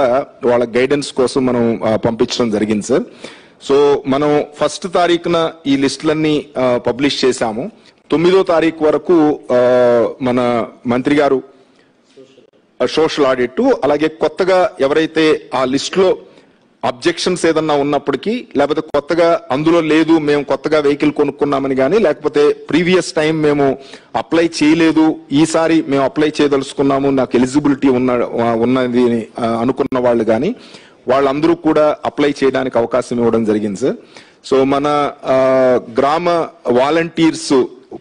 వాళ్ళ గైడెన్స్ కోసం మనం ఆ, పంపించడం జరిగింది సార్ సో మనం ఫస్ట్ తారీఖున ఈ లిస్టులన్నీ పబ్లిష్ చేశాము తొమ్మిదో తారీఖు వరకు ఆ, మన మంత్రి గారు సోషల్ ఆడిట్ అలాగే కొత్తగా ఎవరైతే ఆ లిస్ట్ లో అబ్జెక్షన్స్ ఏదన్నా ఉన్నప్పటికీ లేకపోతే కొత్తగా అందులో లేదు మేము కొత్తగా వెహికల్ కొనుక్కున్నామని కానీ లేకపోతే ప్రీవియస్ టైం మేము అప్లై చేయలేదు ఈసారి మేము అప్లై చేయదలుచుకున్నాము నాకు ఎలిజిబిలిటీ ఉన్న ఉన్నది అని, ఆ, అనుకున్న వాళ్ళు కానీ వాళ్ళందరూ కూడా అప్లై చేయడానికి అవకాశం ఇవ్వడం జరిగింది సార్ సో మన ఆ, గ్రామ వాలంటీర్స్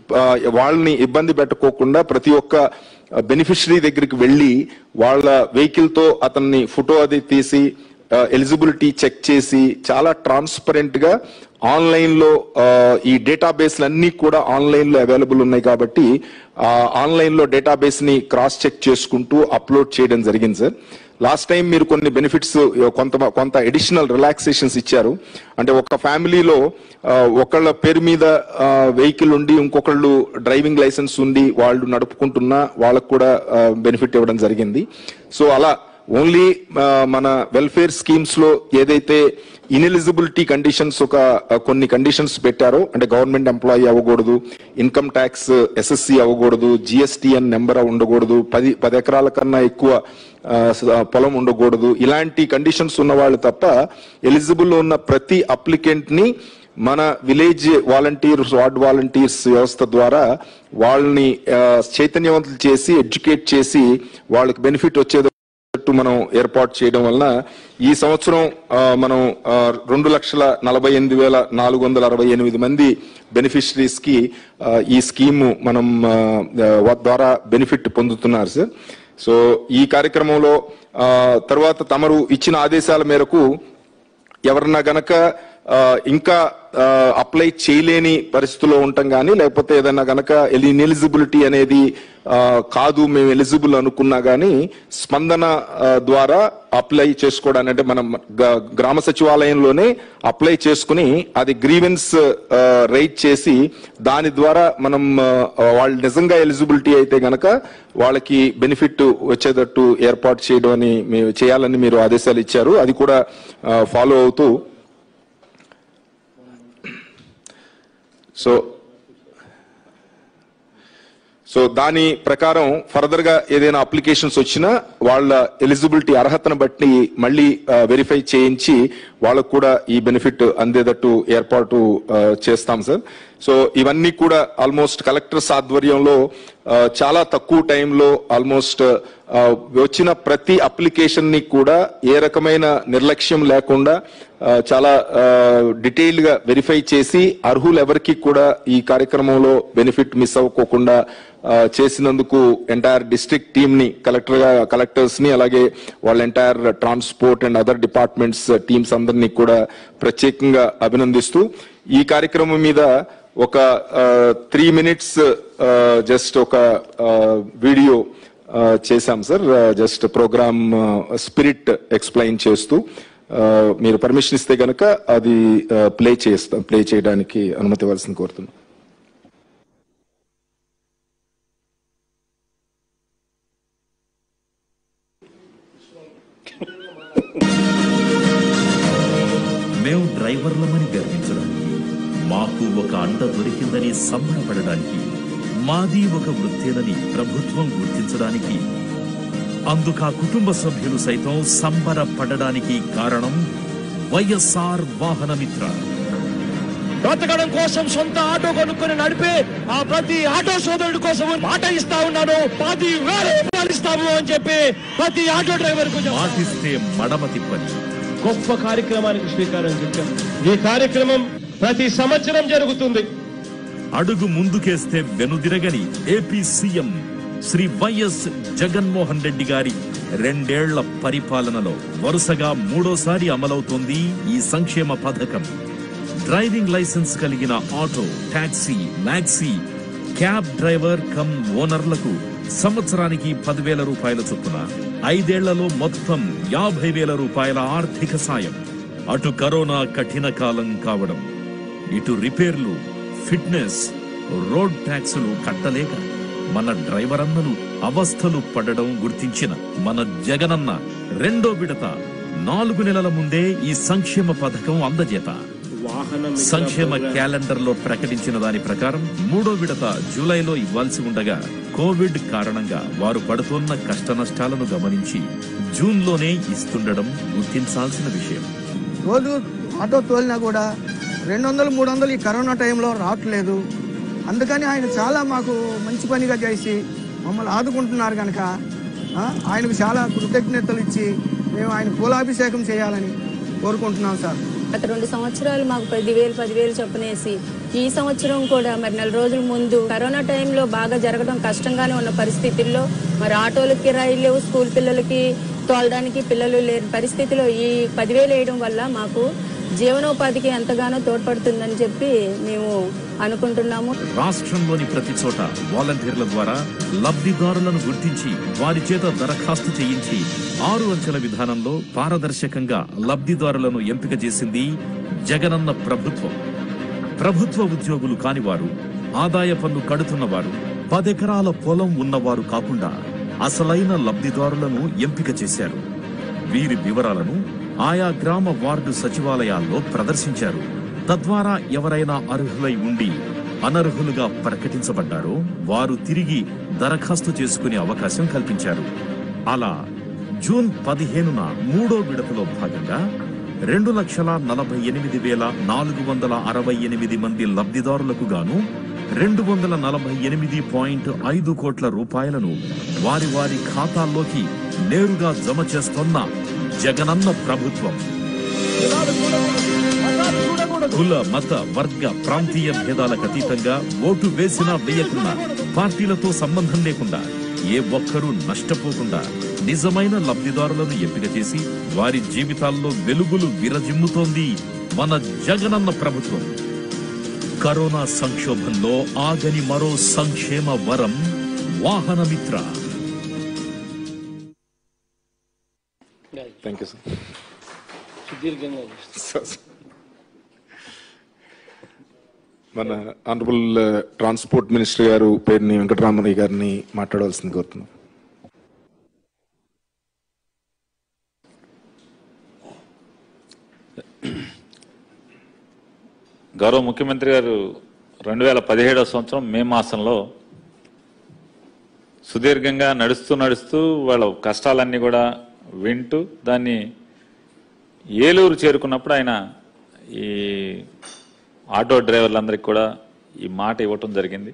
వాళ్ళని ఇబ్బంది పెట్టకోకుండా ప్రతి ఒక్క బెనిఫిషరీ దగ్గరికి వెళ్ళి వాళ్ళ వెహికల్ తో అతన్ని ఫోటో అది తీసి ఎలిజిబిలిటీ చెక్ చేసి చాలా ట్రాన్స్పరెంట్ గా ఆన్లైన్ లో ఆ, ఈ డేటాబేస్ అన్ని కూడా ఆన్లైన్ లో అవైలబుల్ ఉన్నాయి కాబట్టి ఆన్లైన్ లో డేటాబేస్ ని క్రాస్ చెక్ చేసుకుంటూ అప్లోడ్ చేయడం జరిగింది సార్ లాస్ట్ టైం మీరు కొన్ని బెనిఫిట్స్ కొంత కొంత అడిషనల్ రిలాక్సేషన్స్ ఇచ్చారు అంటే ఒక ఫ్యామిలీలో ఆ, ఒకళ్ళ పేరు మీద వెహికల్ ఉండి ఇంకొకళ్ళు డ్రైవింగ్ లైసెన్స్ ఉండి వాళ్ళు నడుపుకుంటున్నా వాళ్ళకు కూడా బెనిఫిట్ ఇవ్వడం జరిగింది సో అలా ఓన్లీ మన వెల్ఫేర్ స్కీమ్స్ లో ఏదైతే ఇన్ఎలిజిబిలిటీ కండిషన్స్ ఒక ఆ, కొన్ని కండిషన్స్ పెట్టారో అంటే గవర్నమెంట్ ఎంప్లాయీ అవ్వకూడదు ఇన్కమ్ ట్యాక్స్ ఎస్ఎస్సి అవ్వకూడదు జిఎస్టిఎన్ నెంబర్ ఉండకూడదు పది పది ఎకరాల కన్నా ఎక్కువ ఆ, స- పొలం ఉండకూడదు ఇలాంటి కండిషన్స్ ఉన్న వాళ్ళు తప్ప ఎలిజిబుల్ ఉన్న ప్రతి అప్లికెంట్ ని మన విలేజ్ వాలంటీర్స్ వార్డ్ వాలంటీర్స్ వ్యవస్థ ద్వారా వాళ్ళని ఆ, చైతన్యవంతులు చేసి ఎడ్యుకేట్ చేసి వాళ్ళకి బెనిఫిట్ వచ్చేది చుట్టూ మనం ఏర్పాటు చేయడం వలన ఈ సంవత్సరం ఆ, మనం ఆ, రెండు లక్షల నలభై ఎనిమిది వేల నాలుగు వందల అరవై ఎనిమిది మంది బెనిఫిషరీస్ కి ఆ, ఈ స్కీము మనం ఆ, ఆ, ద్వారా బెనిఫిట్ పొందుతున్నారు సార్ సో ఈ కార్యక్రమంలో ఆ, తర్వాత తమరు ఇచ్చిన ఆదేశాల మేరకు ఎవరన్నా గనక ఆ, ఇంకా అప్లై చేయలేని పరిస్థితిలో ఉంటాం కానీ లేకపోతే ఏదైనా గనక ఇన్ఎలిజిబిలిటీ అనేది ఆ, కాదు మేము ఎలిజిబుల్ అనుకున్నా కానీ స్పందన ఆ, ద్వారా అప్లై చేసుకోవడానికి అంటే మనం గ- గ్రామ సచివాలయంలోనే అప్లై చేసుకుని అది గ్రీవెన్స్ రైట్ చేసి దాని ద్వారా మనం ఆ, వాళ్ళు నిజంగా ఎలిజిబిలిటీ అయితే గనక వాళ్ళకి బెనిఫిట్ వచ్చేటట్టు ఏర్పాటు చేయడం అని మేము చేయాలని మీరు ఆదేశాలు ఇచ్చారు అది కూడా ఫాలో అవుతూ సో సో దాని ప్రకారం ఫర్దర్ గా ఏదైనా అప్లికేషన్స్ వచ్చినా వాళ్ళ ఎలిజిబిలిటీ అర్హతను బట్టి మళ్ళీ వెరిఫై చేయించి వాళ్ళకు కూడా ఈ బెనిఫిట్ అందేటట్టు ఏర్పాటు ఆ, చేస్తాం సార్ సో ఇవన్నీ కూడా ఆల్మోస్ట్ కలెక్టర్స్ ఆధ్వర్యంలో ఆ, చాలా తక్కువ టైంలో ఆల్మోస్ట్ ఆ, వచ్చిన ప్రతి అప్లికేషన్ ని కూడా ఏ రకమైన నిర్లక్ష్యం లేకుండా ఆ, చాలా డీటెయిల్డ్ గా వెరిఫై చేసి అర్హులు ఎవరికి కూడా ఈ కార్యక్రమంలో బెనిఫిట్ మిస్ అవ్వకోకుండా ఆ, చేసినందుకు ఎంటైర్ డిస్ట్రిక్ట్ టీమ్ ని కలెక్టర్ గా కలెక్టర్స్ ని అలాగే వాళ్ళ entire transport and other departments teams అందరినీ కూడా ప్రత్యేకంగా అభినందిస్తూ ఈ కార్యక్రమం మీద ఒక త్రీ మినిట్స్ జస్ట్ ఒక వీడియో చేశాం sir just program spirit explain చేస్తూ ఆ, మీరు పర్మిషన్ ఇస్తే గనక అది ప్లే చేస్తాం ప్లే చేయడానికి అనుమతి ఇవ్వాల్సింది కోరుతున్నాం మేము డ్రైవర్లమని గర్వించడానికి మాకు ఒక అండ దొరికిందని సంబరపడడానికి మాది ఒక వృత్తేనని ప్రభుత్వం గుర్తించడానికి అందుకు ఆ కుటుంబ సభ్యులు సైతం సంబరపడడానికి కారణం వైఎస్ఆర్ వాహనమిత్ర బ్రతకడం కోసం సొంత ఆటో కొనుక్కొని నడిపే ఆ ప్రతి ఆటో సోదరుడి కోసం మాట ఇస్తా ఉన్నాను పది వేల రూపాయలు ఇస్తాము అని చెప్పి ప్రతి ఆటో డ్రైవర్ కు చెప్తాను. పాటిస్తే మడమ తిప్పచ్చు గొప్ప కార్యక్రమానికి శ్రీకారం చుట్టాం ఈ కార్యక్రమం ప్రతి సంవత్సరం జరుగుతుంది అడుగు ముందుకేస్తే వెనుదిరగని ఏపీ సీఎం శ్రీ వైఎస్ జగన్మోహన్ రెడ్డి గారి రెండేళ్ల పరిపాలనలో వరుసగా మూడోసారి అమలవుతోంది ఈ సంక్షేమ పథకం డ్రైవింగ్ లైసెన్స్ కలిగిన auto taxi maxi cab driver cum ఓనర్లకు సంవత్సరానికి పదివేల రూపాయల చొప్పున ఐదేళ్లలో మొత్తం యాభై వేల రూపాయల ఆర్థిక సాయం అటు కరోనా కఠిన కాలం కావడం ఇటు రిపేర్లు ఫిట్నెస్ రోడ్ ట్యాక్సులు కట్టలేక మన డ్రైవర్ అన్నలు అవస్థలు పడడం గుర్తించిన మన జగనన్న రెండో విడత నాలుగు నెలల ముందే ఈ సంక్షేమ పథకం అందజేత సంక్షేమ క్యాలెండర్ లో ప్రకటించిన దాని ప్రకారం మూడో విడత జూలైలో ఇవ్వాల్సి ఉండగా కోవిడ్ కారణంగా వారు పడుతున్న కష్ట నష్టాలను గమనించి జూన్ లోనే ఇస్తుండడం గుర్తించాల్సిన విషయం రోజు ఆటో తోలినా కూడా రెండు వందలు మూడు వందలు ఈ కరోనా టైంలో రావట్లేదు అందుకని ఆయన చాలా మాకు మంచి పనిగా చేసి మమ్మల్ని ఆదుకుంటున్నారు కనుక ఆ, ఆయనకు చాలా కృతజ్ఞతలు ఇచ్చి మేము ఆయన పూలాభిషేకం చేయాలని కోరుకుంటున్నాం సార్ గత రెండు సంవత్సరాలు మాకు పదివేలు పదివేలు చొప్పునేసి ఈ సంవత్సరం కూడా మరి నెల రోజుల ముందు కరోనా టైంలో బాగా జరగడం కష్టంగానే ఉన్న పరిస్థితుల్లో మరి ఆటోలకి కిరాయిలు లేవు స్కూల్ పిల్లలకి తోలడానికి పిల్లలు లేని పరిస్థితిలో ఈ పదివేలు వేయడం వల్ల మాకు జీవనోపాధికి ఎంతగానో తోడ్పడుతుందని చెప్పి మేము అనుకుంటున్నాము రాష్ట్రంలోని ప్రతి చోట వాలంటీర్ల ద్వారా లబ్ధిదారులను గుర్తించి వారి చేత దరఖాస్తు చేయించి ఆరు అంచెల విధానంలో పారదర్శకంగా లబ్ధిదారులను ఎంపిక చేసింది జగనన్న ప్రభుత్వం ప్రభుత్వ ఉద్యోగులు కానివారు ఆదాయ పన్ను కడుతున్నవారు పదెకరాల పొలం ఉన్నవారు కాకుండా అసలైన లబ్ధిదారులను ఎంపిక చేశారు వీరి వివరాలను ఆయా గ్రామ వార్డు సచివాలయాల్లో ప్రదర్శించారు తద్వారా ఎవరైనా అర్హులై ఉండి అనర్హులుగా ప్రకటించబడ్డారో వారు తిరిగి దరఖాస్తు చేసుకునే అవకాశం కల్పించారు అలా జూన్ పదిహేనున మూడో విడతలో భాగంగా రెండు లక్షల నలభై ఎనిమిది వేల నాలుగు వందల అరవై ఎనిమిది మంది లబ్ధిదారులకు గాను రెండు వందల నలభై ఎనిమిది పాయింట్ ఐదు కోట్ల రూపాయలను వారి వారి ఖాతాల్లోకి నేరుగా జమ చేస్తోన్న జగనన్న ప్రభుత్వం కుల మత వర్గ ప్రాంతీయ భేదాలకు అతీతంగా ఓటు వేసినా వేయకున్నా పార్టీలతో సంబంధం లేకుండా ఏ ఒక్కరూ నష్టపోకుండా నిజమైన లబ్ధిదారులను ఎంపిక చేసి వారి జీవితాల్లో వెలుగులు విరజిమ్ముతోంది మన జగనన్న ప్రభుత్వం కరోనా సంక్షోభంలో ఆగని మరో సంక్షేమ వరం వాహనమిత్ర థ్యాంక్ యూ సార్ సుదీర్ఘంగా మన ఆనరబుల్ ట్రాన్స్పోర్ట్ మినిస్టర్ గారు పేరుని వెంకటరామయ్య గారిని మాట్లాడవలసింది కోరుతున్నాం గౌరవ ముఖ్యమంత్రి గారు రెండు వేల పదిహేడవ సంవత్సరం మే మాసంలో సుదీర్ఘంగా నడుస్తూ నడుస్తూ వాళ్ళ కష్టాలన్నీ కూడా వింటూ దాన్ని ఏలూరు చేరుకున్నప్పుడు ఆయన ఈ ఆటో డ్రైవర్లందరికీ కూడా ఈ మాట ఇవ్వటం జరిగింది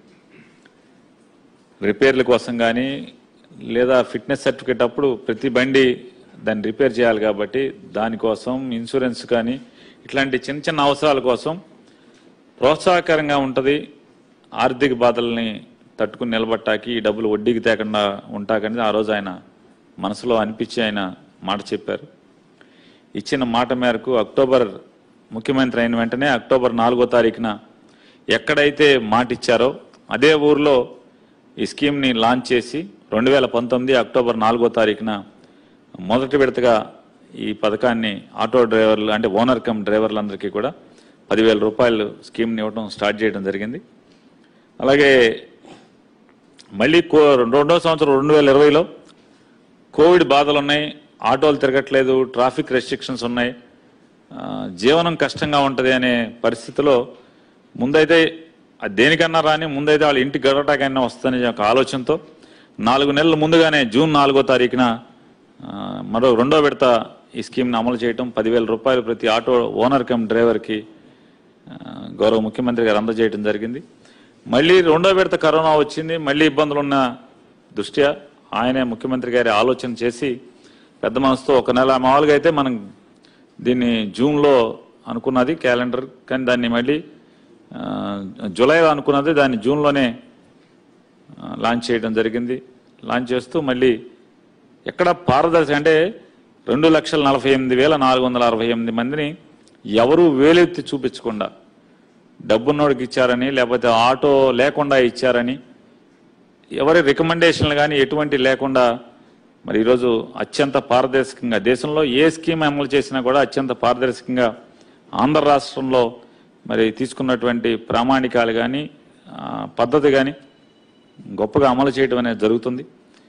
రిపేర్ల కోసం కానీ లేదా ఫిట్నెస్ సర్టిఫికేట్ అప్పుడు ప్రతి బండి దాన్ని రిపేర్ చేయాలి కాబట్టి దానికోసం ఇన్సూరెన్స్ కానీ ఇట్లాంటి చిన్న చిన్న అవసరాల కోసం ప్రోత్సాహకరంగా ఉంటుంది ఆర్థిక బాధల్ని తట్టుకుని నిలబట్టాకి ఈ డబ్బులు వడ్డీకి తేకుండా ఉంటాకనేది ఆ రోజు ఆయన మనసులో అనిపించి ఆయన మాట చెప్పారు ఇచ్చిన మాట మేరకు అక్టోబర్ ముఖ్యమంత్రి అయిన వెంటనే అక్టోబర్ నాలుగో తారీఖున ఎక్కడైతే మాట ఇచ్చారో అదే ఊర్లో ఈ స్కీమ్ని లాంచ్ చేసి రెండు వేల పంతొమ్మిది అక్టోబర్ నాలుగో తారీఖున మొదటి విడతగా ఈ పథకాన్ని ఆటో డ్రైవర్లు అంటే ఓనర్ కమ్ డ్రైవర్లందరికీ కూడా పదివేల రూపాయలు స్కీమ్ని ఇవ్వడం స్టార్ట్ చేయడం జరిగింది అలాగే మళ్ళీ కో రెండో సంవత్సరం రెండు వేల ఇరవైలో కోవిడ్ బాధలు ఉన్నాయి ఆటోలు తిరగట్లేదు ట్రాఫిక్ రెస్ట్రిక్షన్స్ ఉన్నాయి ఆ, జీవనం కష్టంగా ఉంటుంది అనే పరిస్థితిలో ముందైతే అది దేనికన్నా రాని ముందైతే వాళ్ళ ఇంటి గడవటాకైనా వస్తుందనే ఒక ఆలోచనతో నాలుగు నెలల ముందుగానే జూన్ నాలుగో తారీఖున ఆ, మరో రెండో విడత ఈ స్కీమ్ని అమలు చేయటం పదివేల రూపాయలు ప్రతి ఆటో ఓనర్ కమ్ డ్రైవర్కి ఆ, గౌరవ ముఖ్యమంత్రి గారు అందజేయడం జరిగింది మళ్ళీ రెండో విడత కరోనా వచ్చింది మళ్ళీ ఇబ్బందులు ఉన్న దృష్ట్యా ఆయనే ముఖ్యమంత్రి గారి ఆలోచన చేసి పెద్ద మనసుతో ఒక నెల మామూలుగా అయితే మనం దీన్ని జూన్లో అనుకున్నది క్యాలెండర్ కానీ దాన్ని మళ్ళీ ఆ, జూలైలో అనుకున్నది దాన్ని జూన్లోనే ఆ, లాంచ్ చేయడం జరిగింది లాంచ్ చేస్తూ మళ్ళీ ఎక్కడ పారదర్శక అంటే రెండు లక్షల నలభై ఎనిమిది వేల నాలుగు వందల అరవై ఎనిమిది మందిని ఎవరు వేలెత్తి చూపించకుండా డబ్బున్నోడికి ఇచ్చారని లేకపోతే ఆటో లేకుండా ఇచ్చారని ఎవరి రికమెండేషన్లు కానీ ఎటువంటి లేకుండా మరి ఈరోజు అత్యంత పారదర్శకంగా దేశంలో ఏ స్కీమ్ అమలు చేసినా కూడా అత్యంత పారదర్శకంగా ఆంధ్ర రాష్ట్రంలో మరి తీసుకున్నటువంటి ప్రామాణికాలు కానీ పద్ధతి కానీ గొప్పగా అమలు చేయడం అనేది జరుగుతుంది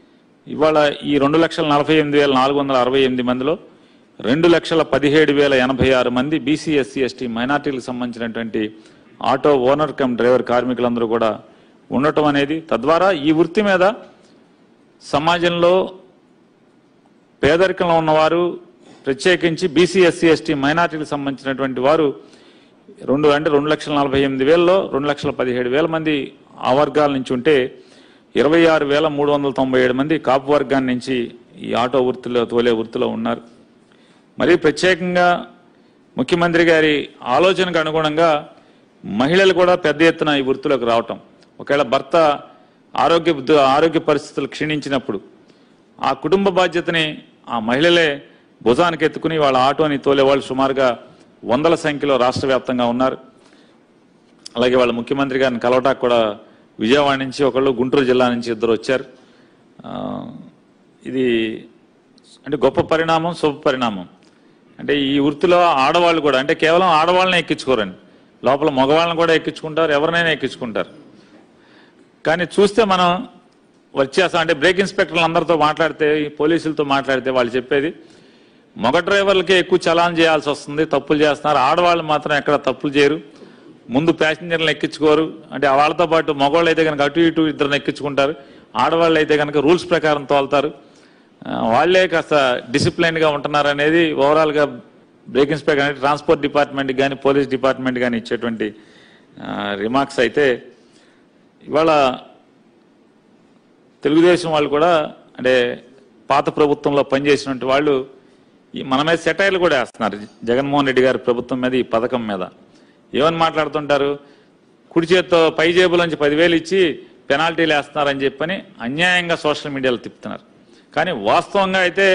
ఇవాళ ఈ రెండు లక్షల నలభై ఎనిమిది వేల నాలుగు వందల అరవై ఎనిమిది మందిలో రెండు లక్షల పదిహేడు వేల ఎనభై ఆరు మంది బీసీ ఎస్సీ ఎస్టీ మైనార్టీలకు సంబంధించినటువంటి ఆటో ఓనర్ కమ్ డ్రైవర్ కార్మికులందరూ కూడా ఉండటం అనేది తద్వారా ఈ వృత్తి మీద సమాజంలో పేదరికంలో ఉన్నవారు ప్రత్యేకించి బీసీ ఎస్సీ ఎస్టీ మైనార్టీలకు సంబంధించినటువంటి వారు రెండు అంటే రెండు లక్షల నలభై ఎనిమిది వేలలో రెండు లక్షల పదిహేడు వేల మంది ఆ వర్గాల నుంచి ఉంటే ఇరవై ఆరు వేల మూడు వందల తొంభై ఏడు మంది కాపు వర్గాన్ని నుంచి ఈ ఆటో వృత్తిలో తోలే వృత్తిలో ఉన్నారు మరి ప్రత్యేకంగా ముఖ్యమంత్రి గారి ఆలోచనకు అనుగుణంగా మహిళలు కూడా పెద్ద ఎత్తున ఈ వృత్తిలోకి రావటం ఒకవేళ భర్త ఆరోగ్య ఆరోగ్య పరిస్థితులు క్షీణించినప్పుడు ఆ కుటుంబ బాధ్యతని ఆ మహిళలే భుజానికి ఎత్తుకుని వాళ్ళ ఆటోని తోలేవాళ్ళు సుమారుగా వందల సంఖ్యలో రాష్ట్ర వ్యాప్తంగా ఉన్నారు అలాగే వాళ్ళ ముఖ్యమంత్రి గారిని కలవటానికి కూడా విజయవాడ నుంచి ఒకళ్ళు గుంటూరు జిల్లా నుంచి ఇద్దరు వచ్చారు ఆ, ఇది అంటే గొప్ప పరిణామం శుభ పరిణామం అంటే ఈ వృత్తిలో ఆడవాళ్ళు కూడా అంటే కేవలం ఆడవాళ్ళని ఎక్కించుకోరండి లోపల మగవాళ్ళని కూడా ఎక్కించుకుంటారు ఎవరినైనా ఎక్కించుకుంటారు కానీ చూస్తే మనం వచ్చేస్తాం అంటే బ్రేక్ ఇన్స్పెక్టర్లు అందరితో మాట్లాడితే ఈ పోలీసులతో మాట్లాడితే వాళ్ళు చెప్పేది మగ డ్రైవర్లకే ఎక్కువ చలాన్ చేయాల్సి వస్తుంది తప్పులు చేస్తున్నారు ఆడవాళ్ళు మాత్రం ఎక్కడ తప్పులు చేయరు ముందు ప్యాసింజర్లను ఎక్కించుకోరు అంటే వాళ్ళతో పాటు మగవాళ్ళు అయితే కనుక అటు ఇటు ఇద్దరిని ఎక్కించుకుంటారు ఆడవాళ్ళు అయితే కనుక రూల్స్ ప్రకారం తోలుతారు ఆ, వాళ్ళే కాస్త డిసిప్లైన్ గా ఉంటున్నారు అనేది ఓవరాల్ గా బ్రేక్ ఇన్స్పెక్టర్ అంటే ట్రాన్స్పోర్ట్ డిపార్ట్మెంట్ కానీ పోలీస్ డిపార్ట్మెంట్ కానీ ఇచ్చేటువంటి రిమార్క్స్ అయితే ఇవాళ తెలుగుదేశం వాళ్ళు కూడా అంటే పాత ప్రభుత్వంలో పనిచేసినటువంటి వాళ్ళు ఈ మన మీద సెటైర్లు కూడా వేస్తున్నారు జగన్మోహన్ రెడ్డి గారి ప్రభుత్వం మీద ఈ పథకం మీద ఏమని మాట్లాడుతుంటారు కుడి చేత్తో పై జేబులోంచి పదివేలు ఇచ్చి పెనాల్టీలు వేస్తున్నారని చెప్పని అన్యాయంగా సోషల్ మీడియాలో తిప్పుతున్నారు కానీ వాస్తవంగా అయితే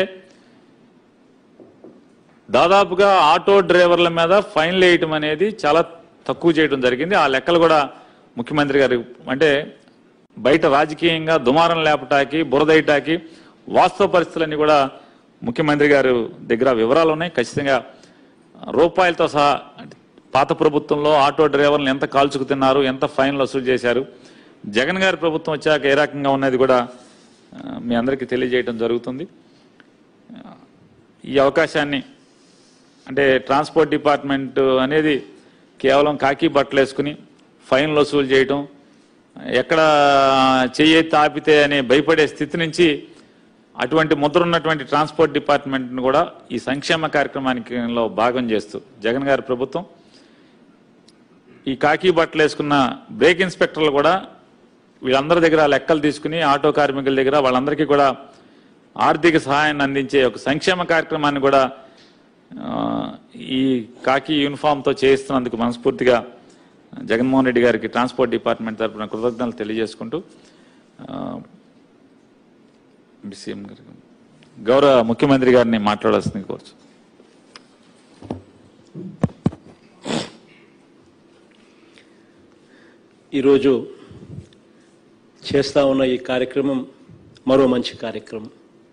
దాదాపుగా ఆటో డ్రైవర్ల మీద ఫైన్లు వేయటం అనేది చాలా తక్కువ చేయడం జరిగింది ఆ లెక్కలు కూడా ముఖ్యమంత్రి గారు అంటే బయట రాజకీయంగా దుమారం లేపటాకి బురదయటాకి వాస్తవ పరిస్థితులన్నీ కూడా ముఖ్యమంత్రి గారు దగ్గర వివరాలు ఉన్నాయి ఖచ్చితంగా రూపాయలతో సహా అంటే పాత ప్రభుత్వంలో ఆటో డ్రైవర్లు ఎంత కాల్చుకు తిన్నారు ఎంత ఫైన్లు వసూలు చేశారు జగన్ గారి ప్రభుత్వం వచ్చాక ఏ రకంగా ఉన్నది కూడా ఆ, మీ అందరికీ తెలియజేయడం జరుగుతుంది ఈ అవకాశాన్ని అంటే ట్రాన్స్పోర్ట్ డిపార్ట్మెంట్ అనేది కేవలం కాకి బట్టలు వేసుకుని ఫైన్లు వసూలు చేయటం ఎక్కడ చెయ్యి తాపితే అనే భయపడే స్థితి నుంచి అటువంటి ముద్ర ఉన్నటువంటి ట్రాన్స్పోర్ట్ డిపార్ట్మెంట్ను కూడా ఈ సంక్షేమ కార్యక్రమానికి లో భాగం చేస్తూ జగన్ గారి ప్రభుత్వం ఈ కాకి బట్టలు వేసుకున్న బ్రేక్ ఇన్స్పెక్టర్లు కూడా వీళ్ళందరి దగ్గర లెక్కలు తీసుకుని ఆటో కార్మికుల దగ్గర వాళ్ళందరికీ కూడా ఆర్థిక సహాయాన్ని అందించే ఒక సంక్షేమ కార్యక్రమాన్ని కూడా ఆ, ఈ కాకి యూనిఫామ్తో చేయిస్తున్నందుకు మనస్ఫూర్తిగా జగన్మోహన్ రెడ్డి గారికి ట్రాన్స్పోర్ట్ డిపార్ట్మెంట్ తరఫున కృతజ్ఞతలు తెలియజేసుకుంటూ ఆ, సీఎం గారికి గౌరవ ముఖ్యమంత్రి గారిని మాట్లాడాల్సింది కోరుచు ఈరోజు చేస్తా ఉన్న ఈ కార్యక్రమం మరో మంచి కార్యక్రమం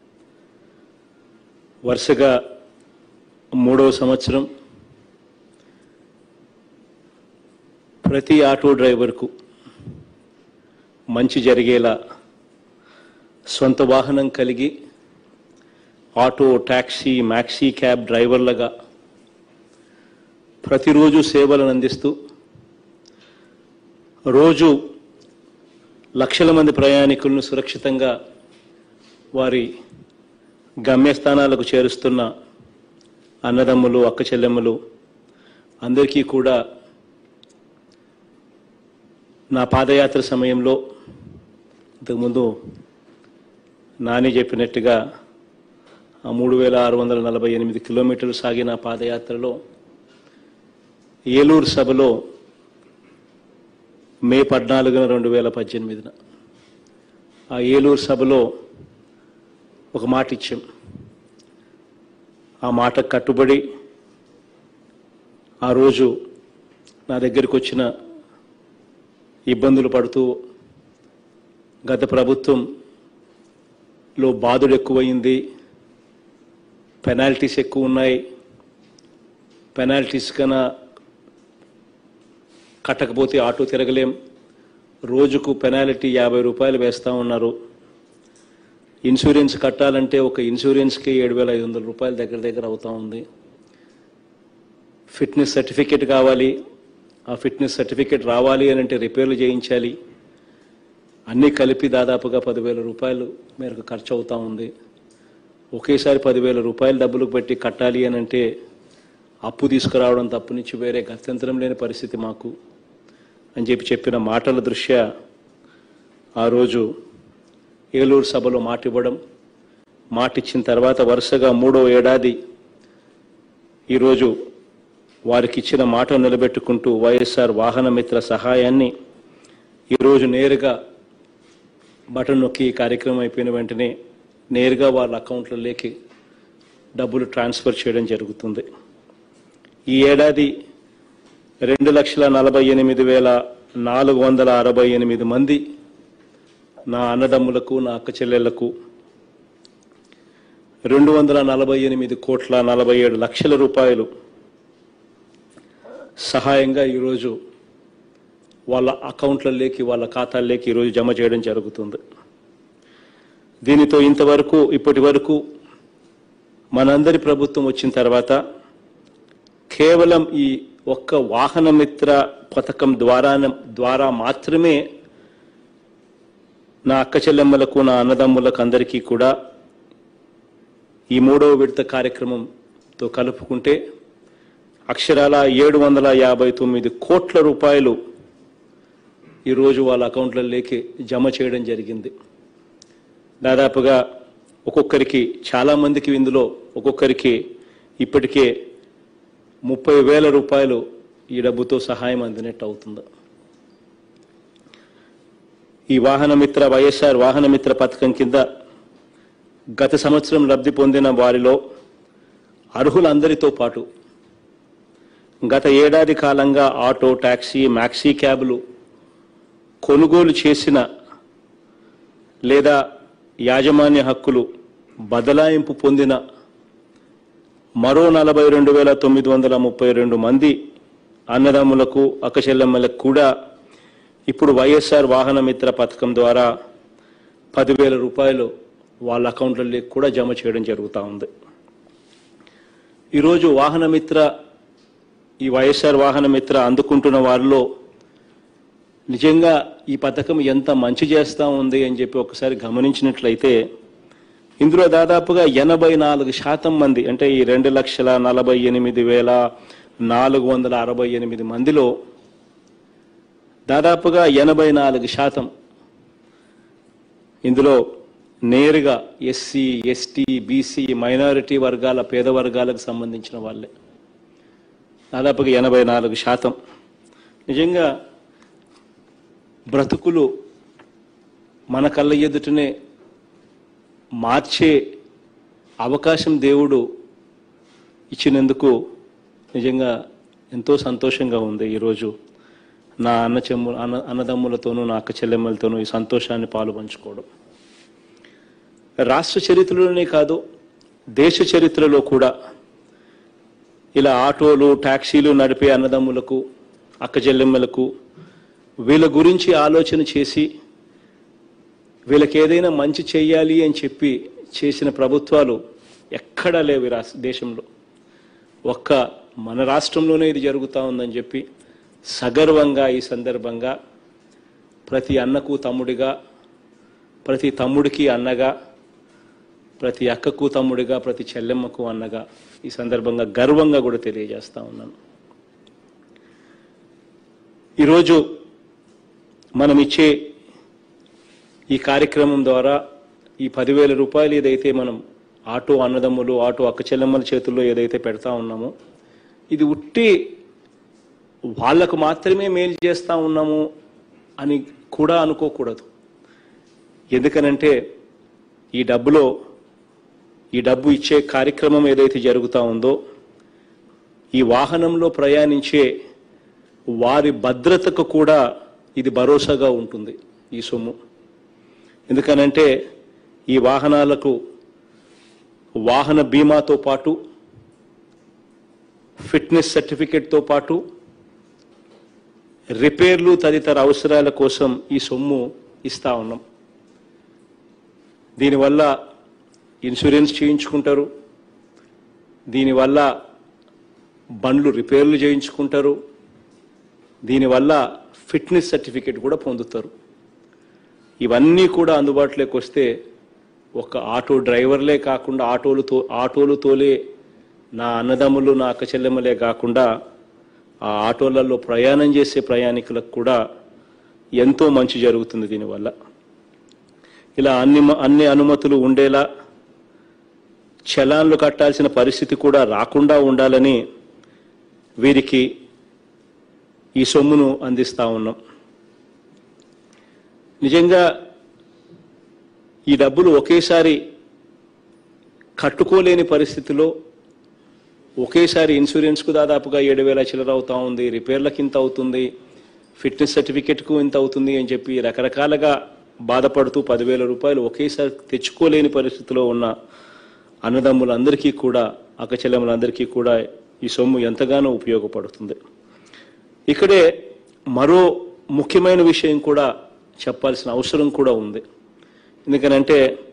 వరుసగా మూడవ సంవత్సరం ప్రతి ఆటో డ్రైవర్కు మంచి జరిగేలా సొంత వాహనం కలిగి ఆటో టాక్సీ మ్యాక్సీ క్యాబ్ డ్రైవర్లుగా ప్రతిరోజు సేవలను అందిస్తూ రోజు లక్షల మంది ప్రయాణికులను సురక్షితంగా వారి గమ్యస్థానాలకు చేరుస్తున్న అన్నదమ్ములు అక్క చెల్లెమ్మలు అందరికీ కూడా నా పాదయాత్ర సమయంలో ఇంతకుముందు నాని చెప్పినట్టుగా ఆ మూడు వేల ఆరు వందల నలభై ఎనిమిది కిలోమీటర్లు సాగిన పాదయాత్రలో ఏలూరు సభలో మే పద్నాలుగున రెండు వేల పద్దెనిమిదిన ఆ ఏలూరు సభలో ఒక మాట ఇచ్చాం ఆ మాట కట్టుబడి ఆ రోజు నా దగ్గరికి వచ్చిన ఇబ్బందులు పడుతూ గత ప్రభుత్వంలో బాధుడు ఎక్కువయింది పెనాల్టీస్ ఎక్కువ ఉన్నాయి పెనాల్టీస్ కన్నా కట్టకపోతే ఆటో తిరగలేం రోజుకు పెనాల్టీ యాభై రూపాయలు వేస్తూ ఉన్నారు ఇన్సూరెన్స్ కట్టాలంటే ఒక ఇన్సూరెన్స్కి ఏడు వేల ఐదు వందల రూపాయల దగ్గర దగ్గర అవుతా ఉంది ఫిట్నెస్ సర్టిఫికేట్ కావాలి ఆ ఫిట్నెస్ సర్టిఫికేట్ రావాలి అని అంటే రిపేర్లు చేయించాలి అన్నీ కలిపి దాదాపుగా పదివేల రూపాయలు మేరకు ఖర్చు అవుతా ఉంది ఒకేసారి పదివేల రూపాయలు డబ్బులు పెట్టి కట్టాలి అని అంటే అప్పు తీసుకురావడం తప్పు నుంచి వేరే గత్యంతరం లేని పరిస్థితి మాకు అని చెప్పి చెప్పిన మాటల దృష్ట్యా ఆ రోజు ఏలూరు సభలో మాట ఇవ్వడం మాట ఇచ్చిన తర్వాత వరుసగా మూడో ఏడాది ఈరోజు వారికి ఇచ్చిన మాట నిలబెట్టుకుంటూ వైఎస్ఆర్ వాహన మిత్ర సహాయాన్ని ఈరోజు నేరుగా బటన్ నొక్కి ఈ కార్యక్రమం అయిపోయిన వెంటనే నేరుగా వాళ్ళ అకౌంట్లలోకి డబ్బులు ట్రాన్స్ఫర్ చేయడం జరుగుతుంది ఈ ఏడాది రెండు లక్షల నలభై ఎనిమిది వేల నాలుగు వందల అరవై ఎనిమిది మంది నా అన్నదమ్ములకు నా అక్క చెల్లెళ్లకు రెండు వందల నలభై ఎనిమిది కోట్ల నలభై ఏడు లక్షల రూపాయలు సహాయంగా ఈరోజు వాళ్ళ అకౌంట్లలోకి వాళ్ళ ఖాతాల్లోకి ఈరోజు జమ చేయడం జరుగుతుంది దీనితో ఇంతవరకు ఇప్పటి వరకు మనందరి ప్రభుత్వం వచ్చిన తర్వాత కేవలం ఈ ఒక్క వాహన మిత్ర పథకం ద్వారా ద్వారా మాత్రమే నా అక్క చెల్లెమ్మలకు నా అన్నదమ్ములకు అందరికీ కూడా ఈ మూడవ విడత కార్యక్రమంతో కలుపుకుంటే అక్షరాల ఏడు వందల యాభై తొమ్మిది కోట్ల రూపాయలు ఈరోజు వాళ్ళ అకౌంట్లలోకి జమ చేయడం జరిగింది దాదాపుగా ఒక్కొక్కరికి చాలామందికి ఇందులో ఒక్కొక్కరికి ఇప్పటికే ముప్పై వేల రూపాయలు ఈ డబ్బుతో సహాయం అందినట్టు అవుతుంది ఈ వాహన మిత్ర వైఎస్ఆర్ వాహన మిత్ర పథకం కింద గత సంవత్సరం లబ్ధి పొందిన వారిలో అర్హులందరితో పాటు గత ఏడాది కాలంగా ఆటో టాక్సీ మ్యాక్సీ క్యాబ్లు కొనుగోలు చేసిన లేదా యాజమాన్య హక్కులు బదలాయింపు పొందిన మరో నలభై రెండు వేల తొమ్మిది వందల ముప్పై రెండు మంది అన్నదమ్ములకు అక్కచెల్లెమ్మలకు కూడా ఇప్పుడు వైఎస్ఆర్ వాహన మిత్ర పథకం ద్వారా పదివేల రూపాయలు వాళ్ళ అకౌంట్లలో కూడా జమ చేయడం జరుగుతూ ఉంది ఈరోజు వాహన మిత్ర ఈ వైఎస్ఆర్ వాహన మిత్ర అందుకుంటున్న వారిలో నిజంగా ఈ పథకం ఎంత మంచి చేస్తూ ఉంది అని చెప్పి ఒకసారి గమనించినట్లయితే ఇందులో దాదాపుగా ఎనభై నాలుగు శాతం మంది అంటే ఈ రెండు లక్షల నలభై ఎనిమిది వేల నాలుగు వందల అరవై ఎనిమిది మందిలో దాదాపుగా ఎనభై నాలుగు శాతం ఇందులో నేరుగా ఎస్సీ ఎస్టీ బీసీ మైనారిటీ వర్గాల పేద వర్గాలకు సంబంధించిన వాళ్ళే దాదాపుగా ఎనభై నాలుగు శాతం నిజంగా బ్రతుకులు మన కళ్ళ ఎదుటనే మార్చే అవకాశం దేవుడు ఇచ్చినందుకు నిజంగా ఎంతో సంతోషంగా ఉంది ఈరోజు నా అన్న చెమ్ము అన్న అన్నదమ్ములతోనూ నా అక్క చెల్లెమ్మలతోనూ ఈ సంతోషాన్ని పాలు పంచుకోవడం రాష్ట్ర చరిత్రలోనే కాదు దేశ చరిత్రలో కూడా ఇలా ఆటోలు టాక్సీలు నడిపే అన్నదమ్ములకు అక్క చెల్లెమ్మలకు వీళ్ళ గురించి ఆలోచన చేసి వీళ్ళకి ఏదైనా మంచి చేయాలి అని చెప్పి చేసిన ప్రభుత్వాలు ఎక్కడా లేవు ఈ రాష్ట్ర దేశంలో ఒక్క మన రాష్ట్రంలోనే ఇది జరుగుతూ ఉందని చెప్పి సగర్వంగా ఈ సందర్భంగా ప్రతి అన్నకు తమ్ముడిగా ప్రతి తమ్ముడికి అన్నగా ప్రతి అక్కకు తమ్ముడిగా ప్రతి చెల్లెమ్మకు అన్నగా ఈ సందర్భంగా గర్వంగా కూడా తెలియజేస్తా ఉన్నాను ఈరోజు మనం ఇచ్చే ఈ కార్యక్రమం ద్వారా ఈ పదివేల రూపాయలు ఏదైతే మనం ఆటో అన్నదమ్ములు ఆటో అక్క చెల్లెమ్మల చేతుల్లో ఏదైతే పెడతా ఉన్నామో ఇది ఉట్టి వాళ్ళకు మాత్రమే మేలు చేస్తా ఉన్నాము అని కూడా అనుకోకూడదు ఎందుకనంటే ఈ డబ్బులో ఈ డబ్బు ఇచ్చే కార్యక్రమం ఏదైతే జరుగుతూ ఉందో ఈ వాహనంలో ప్రయాణించే వారి భద్రతకు కూడా ఇది భరోసాగా ఉంటుంది ఈ సొమ్ము ఎందుకనంటే ఈ వాహనాలకు వాహన బీమాతో పాటు ఫిట్నెస్ సర్టిఫికేట్తో పాటు రిపేర్లు తదితర అవసరాల కోసం ఈ సొమ్ము ఇస్తా ఉన్నాం దీనివల్ల ఇన్సూరెన్స్ చేయించుకుంటారు దీనివల్ల బండ్లు రిపేర్లు చేయించుకుంటారు దీనివల్ల ఫిట్నెస్ సర్టిఫికేట్ కూడా పొందుతారు ఇవన్నీ కూడా అందుబాటులోకి వస్తే ఒక ఆటో డ్రైవర్లే కాకుండా ఆటోలు తో ఆటోలు తోలే నా అన్నదమ్ములు నా అక్క చెల్లెమ్మలే కాకుండా ఆ ఆటోలలో ప్రయాణం చేసే ప్రయాణికులకు కూడా ఎంతో మంచి జరుగుతుంది దీనివల్ల ఇలా అన్ని మ- అన్ని అనుమతులు ఉండేలా చలాన్లు కట్టాల్సిన పరిస్థితి కూడా రాకుండా ఉండాలని వీరికి ఈ సొమ్మును అందిస్తా ఉన్నాం నిజంగా ఈ డబ్బులు ఒకేసారి కట్టుకోలేని పరిస్థితిలో ఒకేసారి ఇన్సూరెన్స్కు దాదాపుగా ఏడు వేల చిల్లర అవుతా ఉంది రిపేర్లకు ఇంత అవుతుంది ఫిట్నెస్ సర్టిఫికెట్కు ఇంత అవుతుంది అని చెప్పి రకరకాలుగా బాధపడుతూ పదివేల రూపాయలు ఒకేసారి తెచ్చుకోలేని పరిస్థితిలో ఉన్న అన్నదమ్ములందరికీ కూడా అక్కచెల్లెములందరికీ కూడా ఈ సొమ్ము ఎంతగానో ఉపయోగపడుతుంది ఇక్కడే మరో ముఖ్యమైన విషయం కూడా చెప్పాల్సిన అవసరం కూడా ఉంది ఎందుకనంటే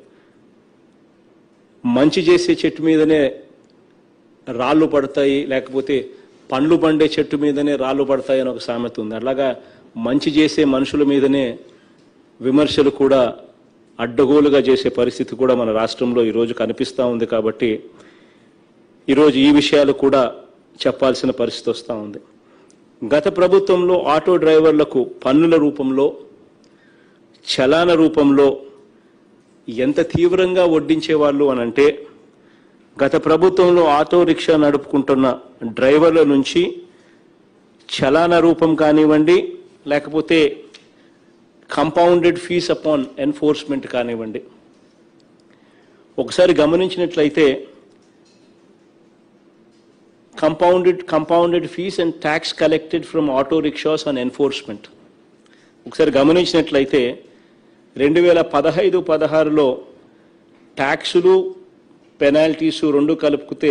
మంచి చేసే చెట్టు మీదనే రాళ్ళు పడతాయి లేకపోతే పండ్లు పండే చెట్టు మీదనే రాళ్ళు పడతాయి అని ఒక సామెత ఉంది అలాగా మంచి చేసే మనుషుల మీదనే విమర్శలు కూడా అడ్డగోలుగా చేసే పరిస్థితి కూడా మన రాష్ట్రంలో ఈరోజు కనిపిస్తూ ఉంది కాబట్టి ఈరోజు ఈ విషయాలు కూడా చెప్పాల్సిన పరిస్థితి వస్తూ ఉంది గత ప్రభుత్వంలో ఆటో డ్రైవర్లకు పన్నుల రూపంలో చలాన రూపంలో ఎంత తీవ్రంగా వడ్డించేవాళ్ళు అని అంటే గత ప్రభుత్వంలో ఆటో రిక్షా నడుపుకుంటున్న డ్రైవర్ల నుంచి చలాన రూపం కానివ్వండి లేకపోతే కంపౌండెడ్ ఫీస్ అపాన్ ఎన్ఫోర్స్మెంట్ కానివ్వండి ఒకసారి గమనించినట్లయితే compounded compounded fees and tax collected from auto rickshaws on enforcement ఒకసారి గమనించినట్లయితే రెండు వేల పదహైదు పదహారులో ట్యాక్సులు పెనాల్టీస్ రెండు కలుపుకుతే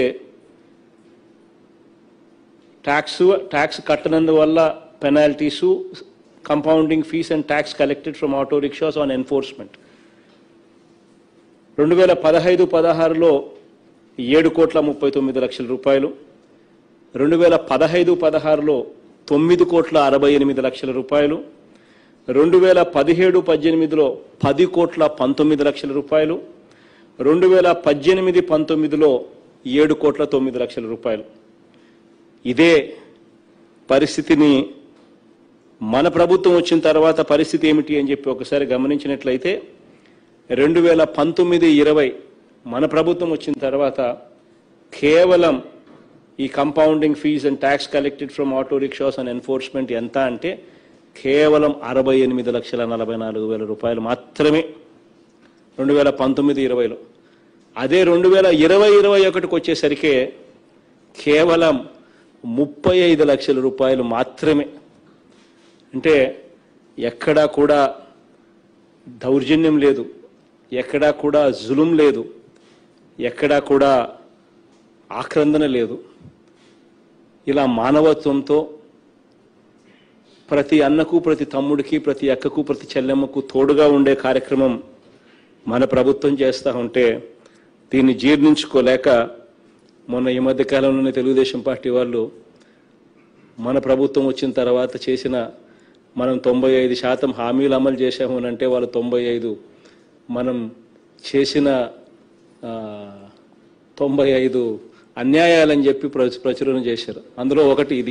ట్యాక్స్ ట్యాక్స్ కట్టనందువల్ల penalties compounding fees and tax collected from auto rickshaws on enforcement రెండు వేల పదహైదు పదహారులో ఏడు కోట్ల ముప్పై తొమ్మిది లక్షల రూపాయలు రెండు వేల పదహైదు పదహారులో తొమ్మిది కోట్ల అరవై ఎనిమిది లక్షల రూపాయలు రెండు వేల పదిహేడు పద్దెనిమిదిలో పది కోట్ల పంతొమ్మిది లక్షల రూపాయలు రెండు వేల పద్దెనిమిది పంతొమ్మిదిలో ఏడు కోట్ల తొమ్మిది లక్షల రూపాయలు ఇదే పరిస్థితిని మన ప్రభుత్వం వచ్చిన తర్వాత పరిస్థితి ఏమిటి అని చెప్పి ఒకసారి గమనించినట్లయితే రెండు వేల పంతొమ్మిది ఇరవై మన ప్రభుత్వం వచ్చిన తర్వాత కేవలం ఈ compounding fee and tax collected from auto rickshaws and enforcement ఎంత అంటే కేవలం అరవై ఎనిమిది లక్షల నలభై నాలుగు వేల రూపాయలు మాత్రమే రెండు వేల పంతొమ్మిది ఇరవైలో అదే రెండు వేల ఇరవై ఇరవై ఒకటికి వచ్చేసరికి కేవలం ముప్పై ఐదు లక్షల రూపాయలు మాత్రమే అంటే ఎక్కడా కూడా దౌర్జన్యం లేదు ఎక్కడా కూడా జులుం లేదు ఎక్కడా కూడా ఆక్రందన లేదు ఇలా మానవత్వంతో ప్రతి అన్నకు ప్రతి తమ్ముడికి ప్రతి అక్కకు ప్రతి చెల్లెమ్మకు తోడుగా ఉండే కార్యక్రమం మన ప్రభుత్వం చేస్తూ ఉంటే దీన్ని జీర్ణించుకోలేక మొన్న ఈ మధ్య కాలంలోనే తెలుగుదేశం పార్టీ వాళ్ళు మన ప్రభుత్వం వచ్చిన తర్వాత చేసిన మనం తొంభై ఐదు శాతం హామీలు అమలు చేశాము అని అంటే వాళ్ళు తొంభై ఐదు మనం చేసిన ఆ, తొంభై ఐదు అన్యాయాలని చెప్పి ప్ర- ప్రచురణ చేశారు అందులో ఒకటి ఇది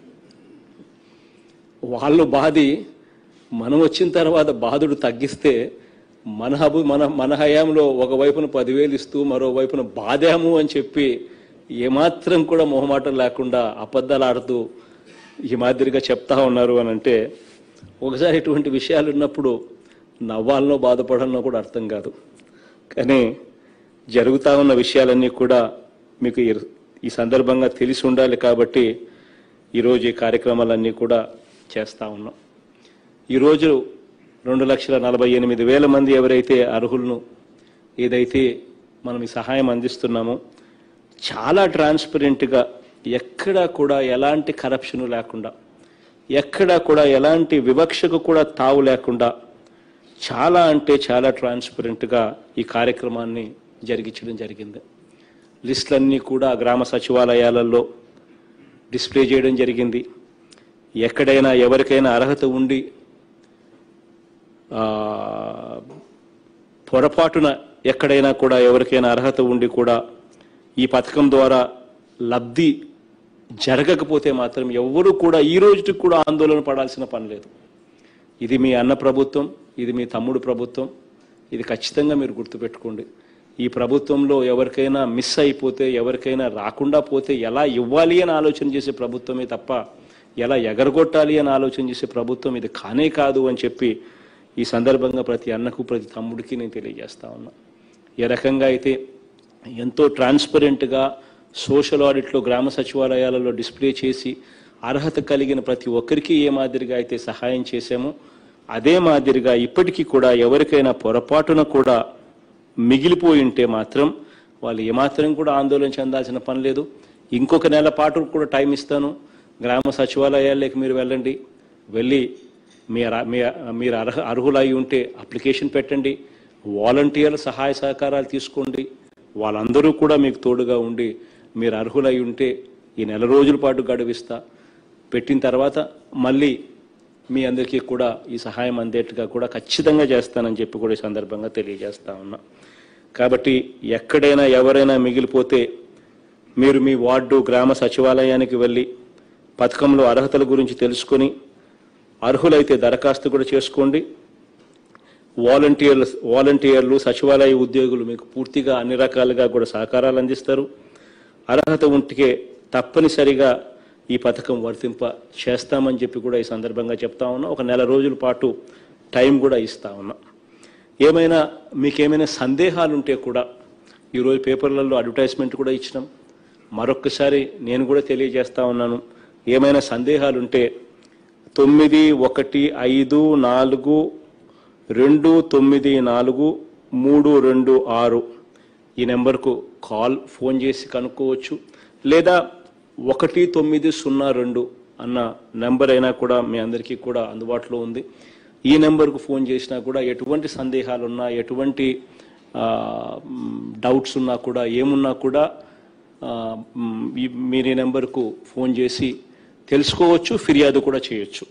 వాళ్ళు బాధి మనం వచ్చిన తర్వాత బాధుడు తగ్గిస్తే మన హబు మన మన హయాంలో ఒకవైపున పదివేలు ఇస్తూ మరోవైపున బాధాము అని చెప్పి ఏమాత్రం కూడా మొహమాటం లేకుండా అబద్ధాలు ఆడుతూ ఈ మాదిరిగా చెప్తా ఉన్నారు అని అంటే ఒకసారి ఇటువంటి విషయాలు ఉన్నప్పుడు నవ్వాలనో బాధపడాలనో కూడా అర్థం కాదు కానీ జరుగుతా ఉన్న విషయాలన్నీ కూడా మీకు ఈ- ఈ సందర్భంగా తెలిసి ఉండాలి కాబట్టి ఈరోజు ఈ కార్యక్రమాలన్నీ కూడా చేస్తా ఉన్నాం ఈరోజు రెండు లక్షల నలభై ఎనిమిది వేల మంది ఎవరైతే అర్హులను ఏదైతే మనం ఈ సహాయం అందిస్తున్నామో చాలా ట్రాన్స్పరెంట్గా ఎక్కడా కూడా ఎలాంటి కరప్షన్ లేకుండా ఎక్కడా కూడా ఎలాంటి వివక్షకు కూడా తావు లేకుండా చాలా అంటే చాలా ట్రాన్స్పరెంట్గా ఈ కార్యక్రమాన్ని జరిగించడం జరిగింది లిస్టులన్నీ కూడా గ్రామ సచివాలయాలలో డిస్ప్లే చేయడం జరిగింది ఎక్కడైనా ఎవరికైనా అర్హత ఉండి ఆ, పొరపాటున ఎక్కడైనా కూడా ఎవరికైనా అర్హత ఉండి కూడా ఈ పథకం ద్వారా లబ్ధి జరగకపోతే మాత్రం ఎవ్వరూ కూడా ఈ రోజుకి కూడా ఆందోళన పడాల్సిన పని లేదు ఇది మీ అన్న ప్రభుత్వం ఇది మీ తమ్ముడు ప్రభుత్వం ఇది ఖచ్చితంగా మీరు గుర్తుపెట్టుకోండి ఈ ప్రభుత్వంలో ఎవరికైనా మిస్ అయిపోతే ఎవరికైనా రాకుండా పోతే ఎలా ఇవ్వాలి అని ఆలోచన చేసే ప్రభుత్వమే తప్ప ఎలా ఎగరగొట్టాలి అని ఆలోచన చేసే ప్రభుత్వం ఇది కానే కాదు అని చెప్పి ఈ సందర్భంగా ప్రతి అన్నకు ప్రతి తమ్ముడికి నేను తెలియజేస్తా ఉన్నా ఏ రకంగా అయితే ఎంతో ట్రాన్స్పరెంట్గా సోషల్ ఆడిట్లో గ్రామ సచివాలయాలలో డిస్ప్లే చేసి అర్హత కలిగిన ప్రతి ఒక్కరికి ఏ మాదిరిగా అయితే సహాయం చేశామో అదే మాదిరిగా ఇప్పటికీ కూడా ఎవరికైనా పొరపాటున కూడా మిగిలిపోయి ఉంటే మాత్రం వాళ్ళు ఏమాత్రం కూడా ఆందోళన చెందాల్సిన పని లేదు ఇంకొక నెల పాటు కూడా టైం ఇస్తాను గ్రామ సచివాలయాల్లోకి మీరు వెళ్ళండి వెళ్ళి మీ అర- మీ మీరు అర్హ అర్హులై ఉంటే అప్లికేషన్ పెట్టండి వాలంటీర్ల సహాయ సహకారాలు తీసుకోండి వాళ్ళందరూ కూడా మీకు తోడుగా ఉండి మీరు అర్హులై ఉంటే ఈ నెల రోజుల పాటు గడువిస్తా పెట్టిన తర్వాత మళ్ళీ మీ అందరికీ కూడా ఈ సహాయం అందేట్టుగా కూడా ఖచ్చితంగా చేస్తానని చెప్పి కూడా ఈ సందర్భంగా తెలియజేస్తా ఉన్నా కాబట్టి ఎక్కడైనా ఎవరైనా మిగిలిపోతే మీరు మీ వార్డు గ్రామ సచివాలయానికి వెళ్ళి పథకంలో అర్హతల గురించి తెలుసుకొని అర్హులైతే దరఖాస్తు కూడా చేసుకోండి వాలంటీర్లు వాలంటీర్లు సచివాలయ ఉద్యోగులు మీకు పూర్తిగా అన్ని రకాలుగా కూడా సహకారాలు అందిస్తారు అర్హత ఉంటే తప్పనిసరిగా ఈ పథకం వర్తింప చేస్తామని చెప్పి కూడా ఈ సందర్భంగా చెప్తా ఉన్నా ఒక నెల రోజుల పాటు టైం కూడా ఇస్తా ఉన్నా ఏమైనా మీకేమైనా సందేహాలు ఉంటే కూడా ఈరోజు పేపర్లలో అడ్వర్టైజ్మెంట్ కూడా ఇచ్చినాం మరొక్కసారి నేను కూడా తెలియజేస్తా ఉన్నాను ఏమైనా సందేహాలు ఉంటే తొమ్మిది ఒకటి ఐదు నాలుగు రెండు తొమ్మిది నాలుగు మూడు రెండు ఆరు ఈ నెంబర్కు కాల్ ఫోన్ చేసి కనుక్కోవచ్చు లేదా ఒకటి తొమ్మిది సున్నా రెండు అన్న నెంబర్ అయినా కూడా మీ అందరికీ కూడా అందుబాటులో ఉంది ఈ నెంబర్కు ఫోన్ చేసినా కూడా ఎటువంటి సందేహాలు ఉన్నా ఎటువంటి ఆ, మ్, డౌట్స్ ఉన్నా కూడా ఏమున్నా కూడా ఆ, మ్, ఈ- మీరు ఈ నెంబర్కు ఫోన్ చేసి తెలుసుకోవచ్చు ఫిర్యాదు కూడా చేయొచ్చు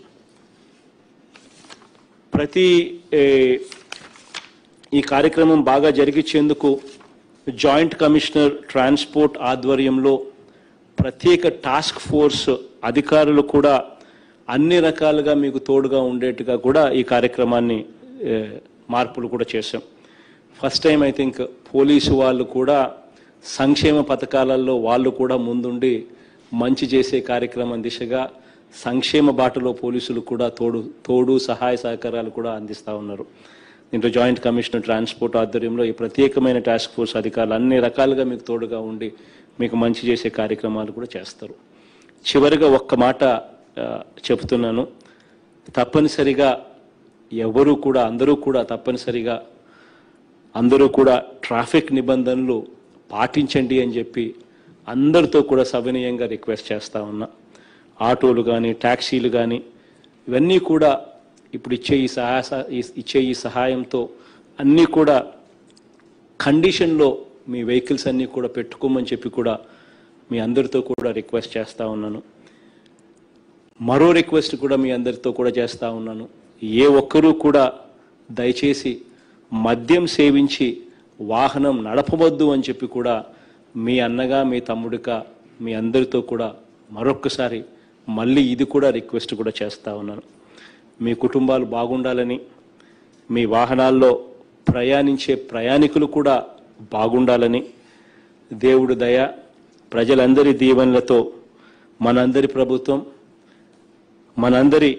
ప్రతి ఏ, ఈ కార్యక్రమం బాగా జరిగించేందుకు జాయింట్ కమిషనర్ ట్రాన్స్పోర్ట్ ఆధ్వర్యంలో ప్రత్యేక టాస్క్ ఫోర్స్ అధికారులు కూడా అన్ని రకాలుగా మీకు తోడుగా ఉండేట్టుగా కూడా ఈ కార్యక్రమాన్ని ఏ, మార్పులు కూడా చేశాం first time I think police వాళ్ళు కూడా సంక్షేమ పథకాలలో వాళ్ళు కూడా ముందుండి మంచి చేసే కార్యక్రమం దిశగా సంక్షేమ బాటలో పోలీసులు కూడా తోడు తోడు సహాయ సహకారాలు కూడా అందిస్తూ ఉన్నారు దీంట్లో జాయింట్ కమిషనర్ ట్రాన్స్పోర్ట్ ఆధ్వర్యంలో ఈ ప్రత్యేకమైన టాస్క్ ఫోర్స్ అధికారులు అన్ని రకాలుగా మీకు తోడుగా ఉండి మీకు మంచి చేసే కార్యక్రమాలు కూడా చేస్తారు చివరిగా ఒక్క మాట ఆ, చెప్తున్నాను తప్పనిసరిగా ఎవరు కూడా అందరూ కూడా తప్పనిసరిగా అందరూ కూడా ట్రాఫిక్ నిబంధనలు పాటించండి అని చెప్పి అందరితో కూడా సవినయంగా రిక్వెస్ట్ చేస్తా ఉన్నా ఆటోలు కానీ ట్యాక్సీలు కానీ ఇవన్నీ కూడా ఇప్పుడు ఇచ్చే ఈ సహాయ ఈ- ఇచ్చే ఈ సహాయంతో అన్నీ కూడా కండిషన్లో మీ వెహికల్స్ అన్నీ కూడా పెట్టుకోమని చెప్పి కూడా మీ అందరితో కూడా రిక్వెస్ట్ చేస్తా ఉన్నాను మరో రిక్వెస్ట్ కూడా మీ అందరితో కూడా చేస్తా ఉన్నాను ఏ ఒక్కరూ కూడా దయచేసి మద్యం సేవించి వాహనం నడపవద్దు అని చెప్పి కూడా మీ అన్నగా మీ తమ్ముడిగా మీ అందరితో కూడా మరొక్కసారి మళ్ళీ ఇది కూడా రిక్వెస్ట్ కూడా చేస్తా ఉన్నాను మీ కుటుంబాలు బాగుండాలని మీ వాహనాల్లో ప్రయాణించే ప్రయాణికులు కూడా బాగుండాలని దేవుడు దయ ప్రజలందరి దీవెనలతో మనందరి ప్రభుత్వం మనందరి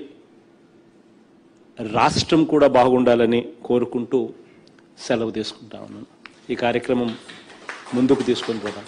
రాష్ట్రం కూడా బాగుండాలని కోరుకుంటూ సెలవు తీసుకుంటా ఉన్నాను ఈ కార్యక్రమం ముందుకు తీసుకొని పోదాం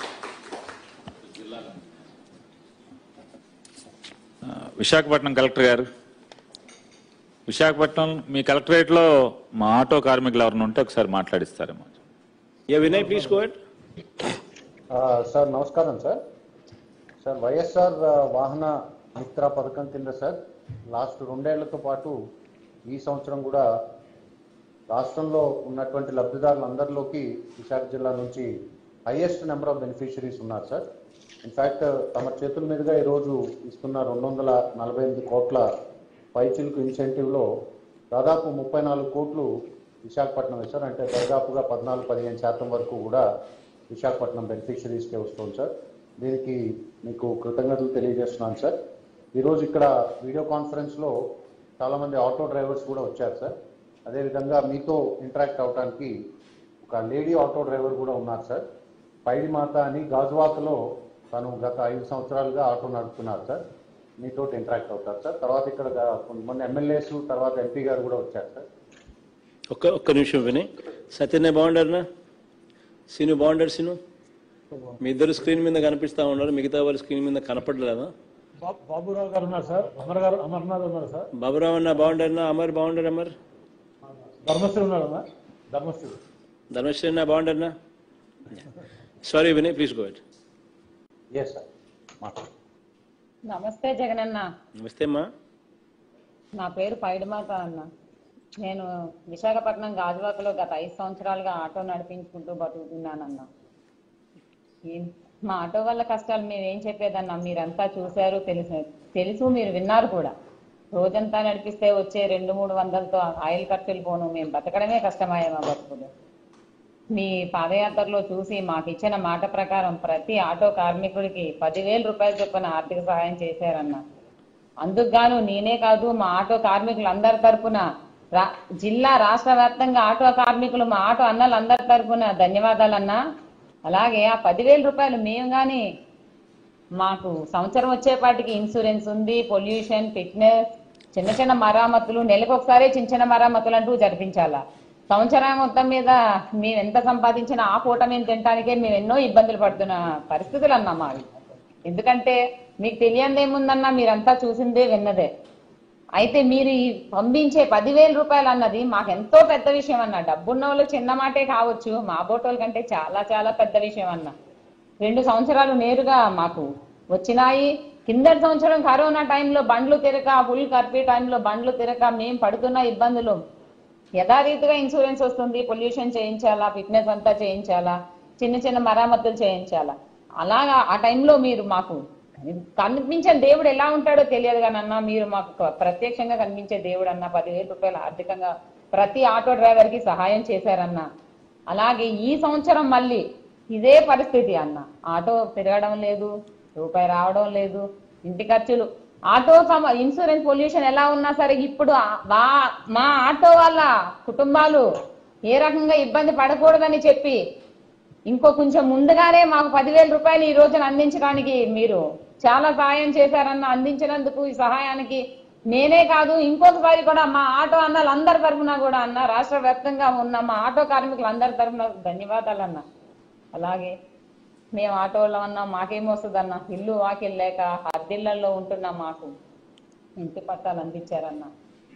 విశాఖపట్నం కలెక్టర్ గారు విశాఖపట్నం మీ కలెక్టరేట్లో మా ఆటో కార్మికులు ఎవరైనా ఉంటే ఒకసారి మాట్లాడిస్తారేమో yeah Vinay please go ahead ఆ, సార్ నమస్కారం సార్ సార్ వైఎస్ఆర్ ఆ, వాహన మిత్ర పథకం కింద సార్ లాస్ట్ రెండేళ్లతో పాటు ఈ సంవత్సరం కూడా రాష్ట్రంలో ఉన్నటువంటి లబ్ధిదారులందరిలోకి విశాఖ జిల్లా నుంచి హైయెస్ట్ నెంబర్ ఆఫ్ బెనిఫిషరీస్ ఉన్నారు సార్ ఇన్ఫ్యాక్ట్ తమ చేతుల మీదుగా ఈరోజు ఇస్తున్న రెండు వందల నలభై ఎనిమిది కోట్ల పైచిలకు ఇన్సెంటివ్లో దాదాపు ముప్పై నాలుగు కోట్లు విశాఖపట్నం సార్ అంటే దాదాపుగా పద్నాలుగు పదిహేను శాతం వరకు కూడా విశాఖపట్నం బెనిఫిషరీస్కే వస్తుంది సార్ దీనికి మీకు కృతజ్ఞతలు తెలియజేస్తున్నాను సార్ ఈరోజు ఇక్కడ వీడియో కాన్ఫరెన్స్లో చాలామంది ఆటో డ్రైవర్స్ కూడా వచ్చారు సార్ అదేవిధంగా మీతో ఇంటరాక్ట్ అవడానికి ఒక లేడీ ఆటో డ్రైవర్ కూడా ఉన్నారు సార్ పైడి మాత అని గాజువాకలో తను గత ఐదు సంవత్సరాలుగా ఆటో నడుపుతున్నారు సార్ మీతో ఇంటరాక్ట్ అవుతారు సార్ తర్వాత ఇక్కడ గా- కొంతమంది ఎమ్మెల్యేస్ తర్వాత ఎంపీ గారు కూడా వచ్చారు సార్ ఒక్క ఒక్క నిమిషం విని సత్యనే బాగుండారునా సీను బాగుండారు సీను మీ ఇద్దరు స్క్రీన్ మీద కనిపిస్తా ఉన్నారు మిగతా వాళ్ళ స్క్రీన్ మీద కనపడలేదా బా- బాబురావు గారు ఉన్నారు సార్ అమర్ గారు అమర్నాథ్ ఉన్నారు సార్ బాబురావు అన్న బాగుండారునా అమర్ బాగుండారు అమర్ ధర్మశ్రీ ఉన్నారు అమ్మా ధర్మశ్రీ ధర్మశ్రీ అన్న బాగుండారునా sorry Vinay please go yes sir మాట్లాడు నమస్తే జగనన్న నమస్తే అమ్మా నా పేరు పైడిమాత అన్న నేను విశాఖపట్నం గాజువాకలో గత ఐదు సంవత్సరాలుగా ఆటో నడిపించుకుంటూ బతుకుతున్నానన్న ఈ- మా ఆటో వల్ల కష్టాలు మేము ఏం చెప్పేదన్నా మీరంతా చూశారు తెలుసు తెలుసు మీరు విన్నారు కూడా రోజంతా నడిపిస్తే వచ్చే రెండు మూడు వందలతో ఆయిల్ ఖర్చులు పోను మేము బతకడమే కష్టమయ్యే మా బతుకులు మీ పాదయాత్రలో చూసి మాకు ఇచ్చిన మాట ప్రకారం ప్రతి ఆటో కార్మికుడికి పదివేల రూపాయల చొప్పున ఆర్థిక సహాయం చేశారన్న అందుకు గాను నేనే కాదు మా ఆటో కార్మికులు అందరి తరపున రా జిల్లా రాష్ట్ర వ్యాప్తంగా ఆటో కార్మికులు మా ఆటో అన్నలు అందరి తరపున ధన్యవాదాలన్నా అలాగే ఆ పదివేల రూపాయలు మేము గాని మాకు సంవత్సరం వచ్చేపాటికి ఇన్సూరెన్స్ ఉంది పొల్యూషన్ ఫిట్నెస్ చిన్న చిన్న మరామతులు నెలకు ఒకసారి చిన్న చిన్న మరామతులు అంటూ జరిపించాలా సంవత్సరం మొత్తం మీద మేము ఎంత సంపాదించినా ఆ పూట మేము తినడానికే మేము ఎన్నో ఇబ్బందులు పడుతున్న పరిస్థితులు అన్నా మావి ఎందుకంటే మీకు తెలియంది ఏముందన్నా మీరంతా చూసిందే విన్నదే అయితే మీరు ఈ పంపించే పదివేల రూపాయలు అన్నది మాకు ఎంతో పెద్ద విషయం అన్న డబ్బున్న వాళ్ళు చిన్న మాటే కావచ్చు మా బోటోల కంటే చాలా చాలా పెద్ద విషయం అన్న రెండు సంవత్సరాలు నేరుగా మాకు వచ్చినాయి కిందటి సంవత్సరం కరోనా టైంలో బండ్లు తిరక ఫుల్ కర్ఫ్యూ టైంలో బండ్లు తిరక మేము పడుతున్న ఇబ్బందులు యథారీతిగా ఇన్సూరెన్స్ వస్తుంది పొల్యూషన్ చేయించాలా ఫిట్నెస్ అంతా చేయించాలా చిన్న చిన్న మరామతులు చేయించాలా అలాగా ఆ టైంలో మీరు మాకు కనిపించే దేవుడు ఎలా ఉంటాడో తెలియదు కానన్నా మీరు మాకు క- ప్రత్యక్షంగా కనిపించే దేవుడు అన్న పదివేల రూపాయలు ఆర్థికంగా ప్రతి ఆటో డ్రైవర్ కి సహాయం చేశారన్న అలాగే ఈ సంవత్సరం మళ్ళీ ఇదే పరిస్థితి అన్న ఆటో తిరగడం లేదు రూపాయి రావడం లేదు ఇంటి ఖర్చులు ఆటో సమ ఇన్సూరెన్స్ పొల్యూషన్ ఎలా ఉన్నా సరే ఇప్పుడు ఆ- వా- మా ఆటో వాళ్ళ కుటుంబాలు ఏ రకంగా ఇబ్బంది పడకూడదని చెప్పి ఇంకో కొంచెం ముందుగానే మాకు పదివేల రూపాయలు ఈ రోజున అందించడానికి మీరు చాలా సహాయం చేశారన్న అందించినందుకు ఈ సహాయానికి నేనే కాదు ఇంకొకసారి కూడా మా ఆటో అన్నలు అందరి తరఫున కూడా అన్న రాష్ట్ర వ్యాప్తంగా ఉన్న మా ఆటో కార్మికులు అందరి తరఫున ధన్యవాదాలు అన్న అలాగే మేము ఆటోలో అన్నా మాకేమొస్తుందన్న ఇల్లు వాకిల్ లేక అద్దెళ్లలో ఉంటున్న మాకు ఇంటి పట్టాలు అందించారన్న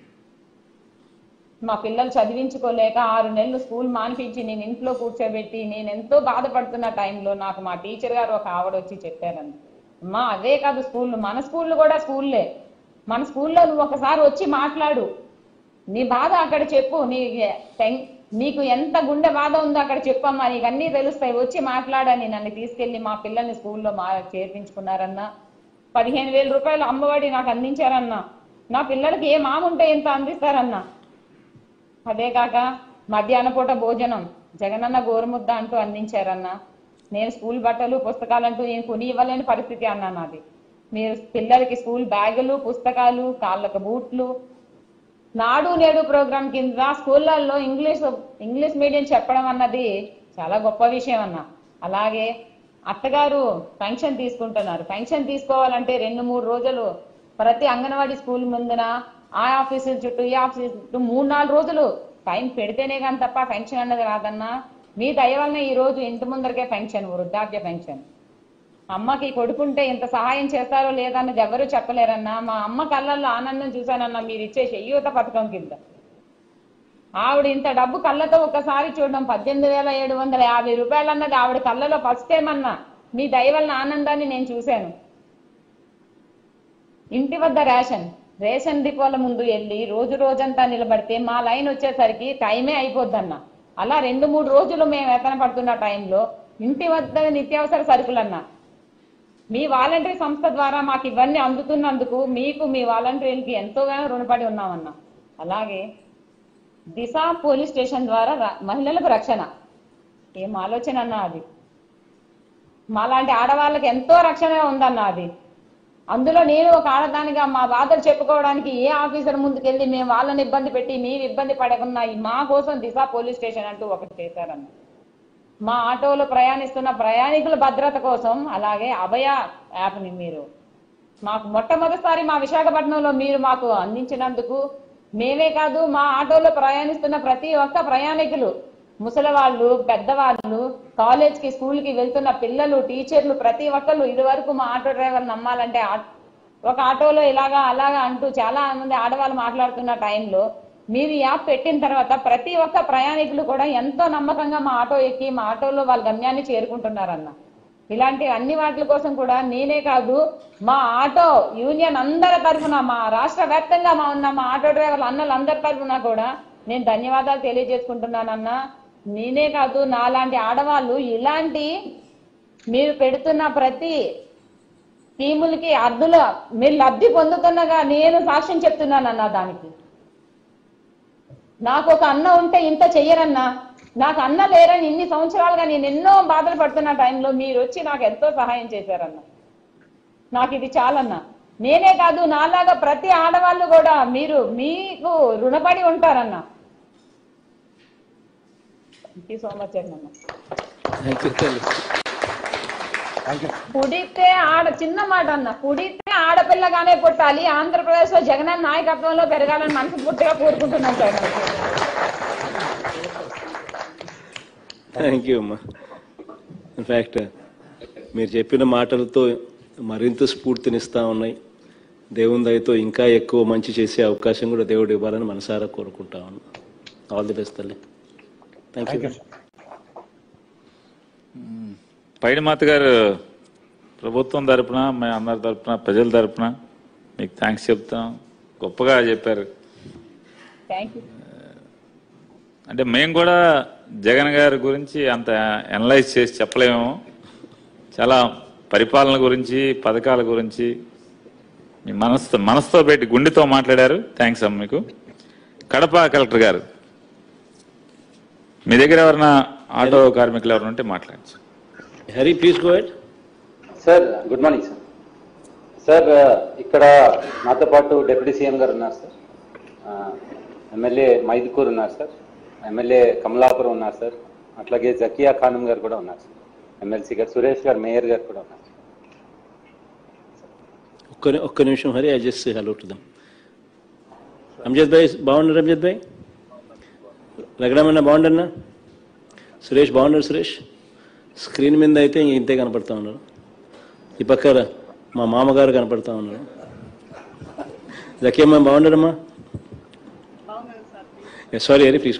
మా పిల్లలు చదివించుకోలేక ఆరు నెలలు స్కూల్ మానిపించి నేను ఇంట్లో కూర్చోబెట్టి నేను ఎంతో బాధపడుతున్న టైంలో నాకు మా టీచర్ గారు ఒక ఆవిడ వచ్చి చెప్పారన్న అమ్మా అదే కాదు స్కూల్ మన స్కూల్ కూడా స్కూల్లే మన స్కూల్లో నువ్వు ఒకసారి వచ్చి మాట్లాడు నీ బాధ అక్కడ చెప్పు నీ టెన్- నీకు ఎంత గుండె బాధ ఉందో అక్కడ చెప్పమ్మా నీకు అన్నీ తెలుస్తాయి వచ్చి మాట్లాడని నన్ను తీసుకెళ్లి మా పిల్లల్ని స్కూల్లో మా చేర్పించుకున్నారన్న పదిహేను వేల రూపాయలు అమ్మఒడి నాకు అందించారన్న నా పిల్లలకి ఏ మాముంటే ఎంత అందిస్తారన్నా అదే కాక మధ్యాహ్న పూట భోజనం జగనన్న గోరుముద్ద అంటూ అందించారన్న నేను స్కూల్ బట్టలు పుస్తకాలంటూ నేను కొని ఇవ్వలేని పరిస్థితి అన్నా నాది మీరు పిల్లలకి స్కూల్ బ్యాగులు పుస్తకాలు కాళ్ళకు బూట్లు నాడు నేడు ప్రోగ్రామ్ కింద స్కూళ్ళల్లో ఇంగ్లీష్ ఇంగ్లీష్ మీడియం చెప్పడం అన్నది చాలా గొప్ప విషయం అన్న అలాగే అత్తగారు పెన్షన్ తీసుకుంటున్నారు పెన్షన్ తీసుకోవాలంటే రెండు మూడు రోజులు ప్రతి అంగన్వాడీ స్కూల్ ముందున ఆ ఆఫీసుల చుట్టూ ఈ ఆఫీసు చుట్టూ మూడు నాలుగు రోజులు టైం పెడితేనే కానీ తప్ప పెన్షన్ అన్నది రాదన్నా మీ దయ వలన ఈ రోజు ఇంటి ముందరకే పెన్షన్ వృద్ధాప్య పెన్షన్ అమ్మకి కొడుకుంటే ఇంత సహాయం చేస్తారో లేదన్నది ఎవరు చెప్పలేరన్నా మా అమ్మ కళ్ళల్లో ఆనందం చూశానన్నా మీరు ఇచ్చే చెయ్యూత పథకం కింద ఆవిడ ఇంత డబ్బు కళ్ళతో ఒక్కసారి చూడడం పద్దెనిమిది వేల ఏడు వందల యాభై రూపాయలు అన్నది ఆవిడ కళ్ళలో ఫస్ట్ టైం అన్నా మీ దయ వలన ఆనందాన్ని నేను చూశాను ఇంటి వద్ద రేషన్ రేషన్ డిపోల ముందు వెళ్ళి రోజు రోజంతా నిలబడితే మా లైన్ వచ్చేసరికి టైమే అయిపోద్దన్న అలా రెండు మూడు రోజులు మేము వేతన పడుతున్న టైంలో ఇంటి వద్ద నిత్యావసర సరుకులన్నా మీ వాలంటరీ సంస్థ ద్వారా మాకు ఇవన్నీ అందుతున్నందుకు మీకు మీ వాలంటీర్లకి ఎంతోగానో రుణపడి ఉన్నామన్నా అలాగే దిశ పోలీస్ స్టేషన్ ద్వారా ర- మహిళలకు రక్షణ ఏం ఆలోచన అన్నా అది మాలాంటి ఆడవాళ్ళకి ఎంతో రక్షణ ఉందన్న అది అందులో నేను ఒక ఆడదానిగా మా బాధలు చెప్పుకోవడానికి ఏ ఆఫీసర్ ముందుకెళ్ళి మేము వాళ్ళని ఇబ్బంది పెట్టి మేము ఇబ్బంది పడకుండా ఈ మా కోసం దిశ పోలీస్ స్టేషన్ అంటూ ఒకటి చేశారన్న మా ఆటోలో ప్రయాణిస్తున్న ప్రయాణికుల భద్రత కోసం అలాగే అభయ యాప్ని మీరు మాకు మొట్టమొదటిసారి మా విశాఖపట్నంలో మీరు మాకు అందించినందుకు మేమే కాదు మా ఆటోలో ప్రయాణిస్తున్న ప్రతి ఒక్క ప్రయాణికులు ముసలివాళ్ళు పెద్దవాళ్ళు కాలేజ్ కి స్కూల్ కి వెళ్తున్న పిల్లలు టీచర్లు ప్రతి ఒక్కళ్ళు ఇది వరకు మా ఆటో డ్రైవర్ నమ్మాలంటే ఆ- ఒక ఆటోలో ఇలాగా అలాగా అంటూ చాలా మంది ఆడవాళ్ళు మాట్లాడుతున్న టైంలో మీరు ఈ యాప్ పెట్టిన తర్వాత ప్రతి ఒక్క ప్రయాణికులు కూడా ఎంతో నమ్మకంగా మా ఆటో ఎక్కి మా ఆటోలో వాళ్ళ గమ్యాన్ని చేరుకుంటున్నారన్న ఇలాంటి అన్ని వాటి కోసం కూడా నేనే కాదు మా ఆటో యూనియన్ అందరి తరఫున మా రాష్ట్ర వ్యాప్తంగా మా ఉన్న మా ఆటో డ్రైవర్లు అన్నలు అందరి తరఫున కూడా నేను ధన్యవాదాలు తెలియజేసుకుంటున్నానన్నా నేనే కాదు నాలాంటి ఆడవాళ్ళు ఇలాంటి మీరు పెడుతున్న ప్రతి స్కీములకి అర్ధులు మీరు లబ్ధి పొందుతున్నగా నేను సాక్ష్యం చెప్తున్నానన్నా దానికి నాకు ఒక అన్న ఉంటే ఇంత చెయ్యరన్నా నాకు అన్న లేరని ఇన్ని సంవత్సరాలుగా నేను ఎన్నో బాధలు పడుతున్న టైంలో మీరు వచ్చి నాకు ఎంతో సహాయం చేశారన్న నాకు ఇది చాలన్నా నేనే కాదు నాలాగా ప్రతి ఆడవాళ్ళు కూడా మీరు మీకు రుణపడి ఉంటారన్న థ్యాంక్ యూ సో మచ్ అన్న థ్యాంక్ యూ తల్లి పుడితే ఆడ చిన్న మాట అన్న పుడితే ఆడపిల్లగానే పుట్టాలి ఆంధ్రప్రదేశ్ లో జగనన్న నాయకత్వంలో పెరగాలని మనసు పూర్తిగా కోరుకుంటున్నాను సార్ థ్యాంక్ యూ అమ్మా ఇన్ఫ్యాక్ట్ మీరు చెప్పిన మాటలతో మరింత స్ఫూర్తినిస్తా ఉన్నాయి దేవుని దయతో ఇంకా ఎక్కువ మంచి చేసే అవకాశం కూడా దేవుడు ఇవ్వాలని మనసారా కోరుకుంటా ఉన్నాను ఆల్ ది బెస్ట్ తల్లి థ్యాంక్ యూ పైడిమాత గారు ప్రభుత్వం తరపున మీ అందరి తరపున ప్రజల తరపున మీకు థ్యాంక్స్ చెప్తాం గొప్పగా చెప్పారు థ్యాంక్ యూ అంటే మేము కూడా జగన్ గారి గురించి అంత అనలైజ్ చేసి చెప్పలేము చాలా పరిపాలన గురించి పథకాల గురించి మీ మనసుతో మనసుతో పెట్టి గుండెతో మాట్లాడారు థ్యాంక్స్ అమ్మ మీకు కడప కలెక్టర్ గారు మీ దగ్గర ఎవరైనా ఆటో కార్మికులు ఎవరైనా ఉంటే మాట్లాడచ్చు Hari please go ahead sir good morning sir sir ఇక్కడ నాతో పాటు డిప్యూటీ సీఎం గారు ఉన్నారు సార్ ఆ, ఎమ్మెల్యే మైదుకూర్ ఉన్నారు సార్ ఎమ్మెల్యే కమలాపురం ఉన్నారు సార్ అట్లాగే జకియా ఖానం గారు కూడా ఉన్నారు సార్ ఎమ్మెల్సీ గారు సురేష్ గారు మేయర్ గారు కూడా ఉన్నారు ఒక్క ఒక్క నిమిషం Hari I just hello to them Amjad భాయ్ బాగున్నారు అంజద్ భాయ్ రగడమన్నా బాగుండన్నా సురేష్ బాగున్నారు సురేష్ స్క్రీన్ మీద అయితే ఇంక ఇంతే కనపడతా ఉన్నారు ఈ పక్క మా మామగారు కనపడతా ఉన్నారు జకేమ్మా బాగున్నారమ్మా సారీ హరి ప్లీజ్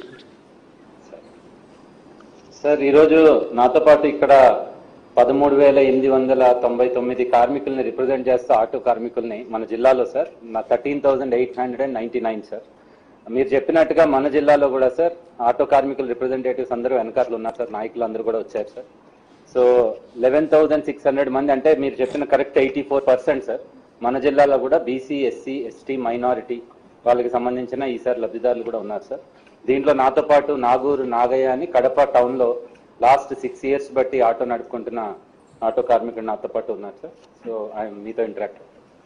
సార్ ఈరోజు నాతో పాటు ఇక్కడ పదమూడు వేల ఎనిమిది వందల తొంభై తొమ్మిది కార్మికుల్ని రిప్రజెంట్ చేస్తూ ఆటో కార్మికుల్ని మన జిల్లాలో sir thirteen thousand eight hundred and ninety nine sir మీరు చెప్పినట్టుగా మన జిల్లాలో కూడా సార్ ఆటో కార్మికుల రిప్రజెంటేటివ్స్ అందరూ వెనకాతలు ఉన్నారు సార్ నాయకులు అందరూ కూడా వచ్చారు sir so eleven thousand six hundred మంది అంటే మీరు చెప్పిన correct eighty four percent sir మన జిల్లాలో కూడా బీసీ ఎస్సీ ఎస్టీ మైనారిటీ వాళ్ళకి సంబంధించిన ఈసారి లబ్ధిదారులు కూడా ఉన్నారు సార్ దీంట్లో నాతో పాటు నాగూరు నాగయ్య అని కడప టౌన్ లో లాస్ట్ సిక్స్ ఇయర్స్ బట్టి ఆటో నడుపుకుంటున్న ఆటో కార్మికుడు నాతో పాటు ఉన్నారు సార్ సో ఐఎమ్ మీతో ఇంటరాక్ట్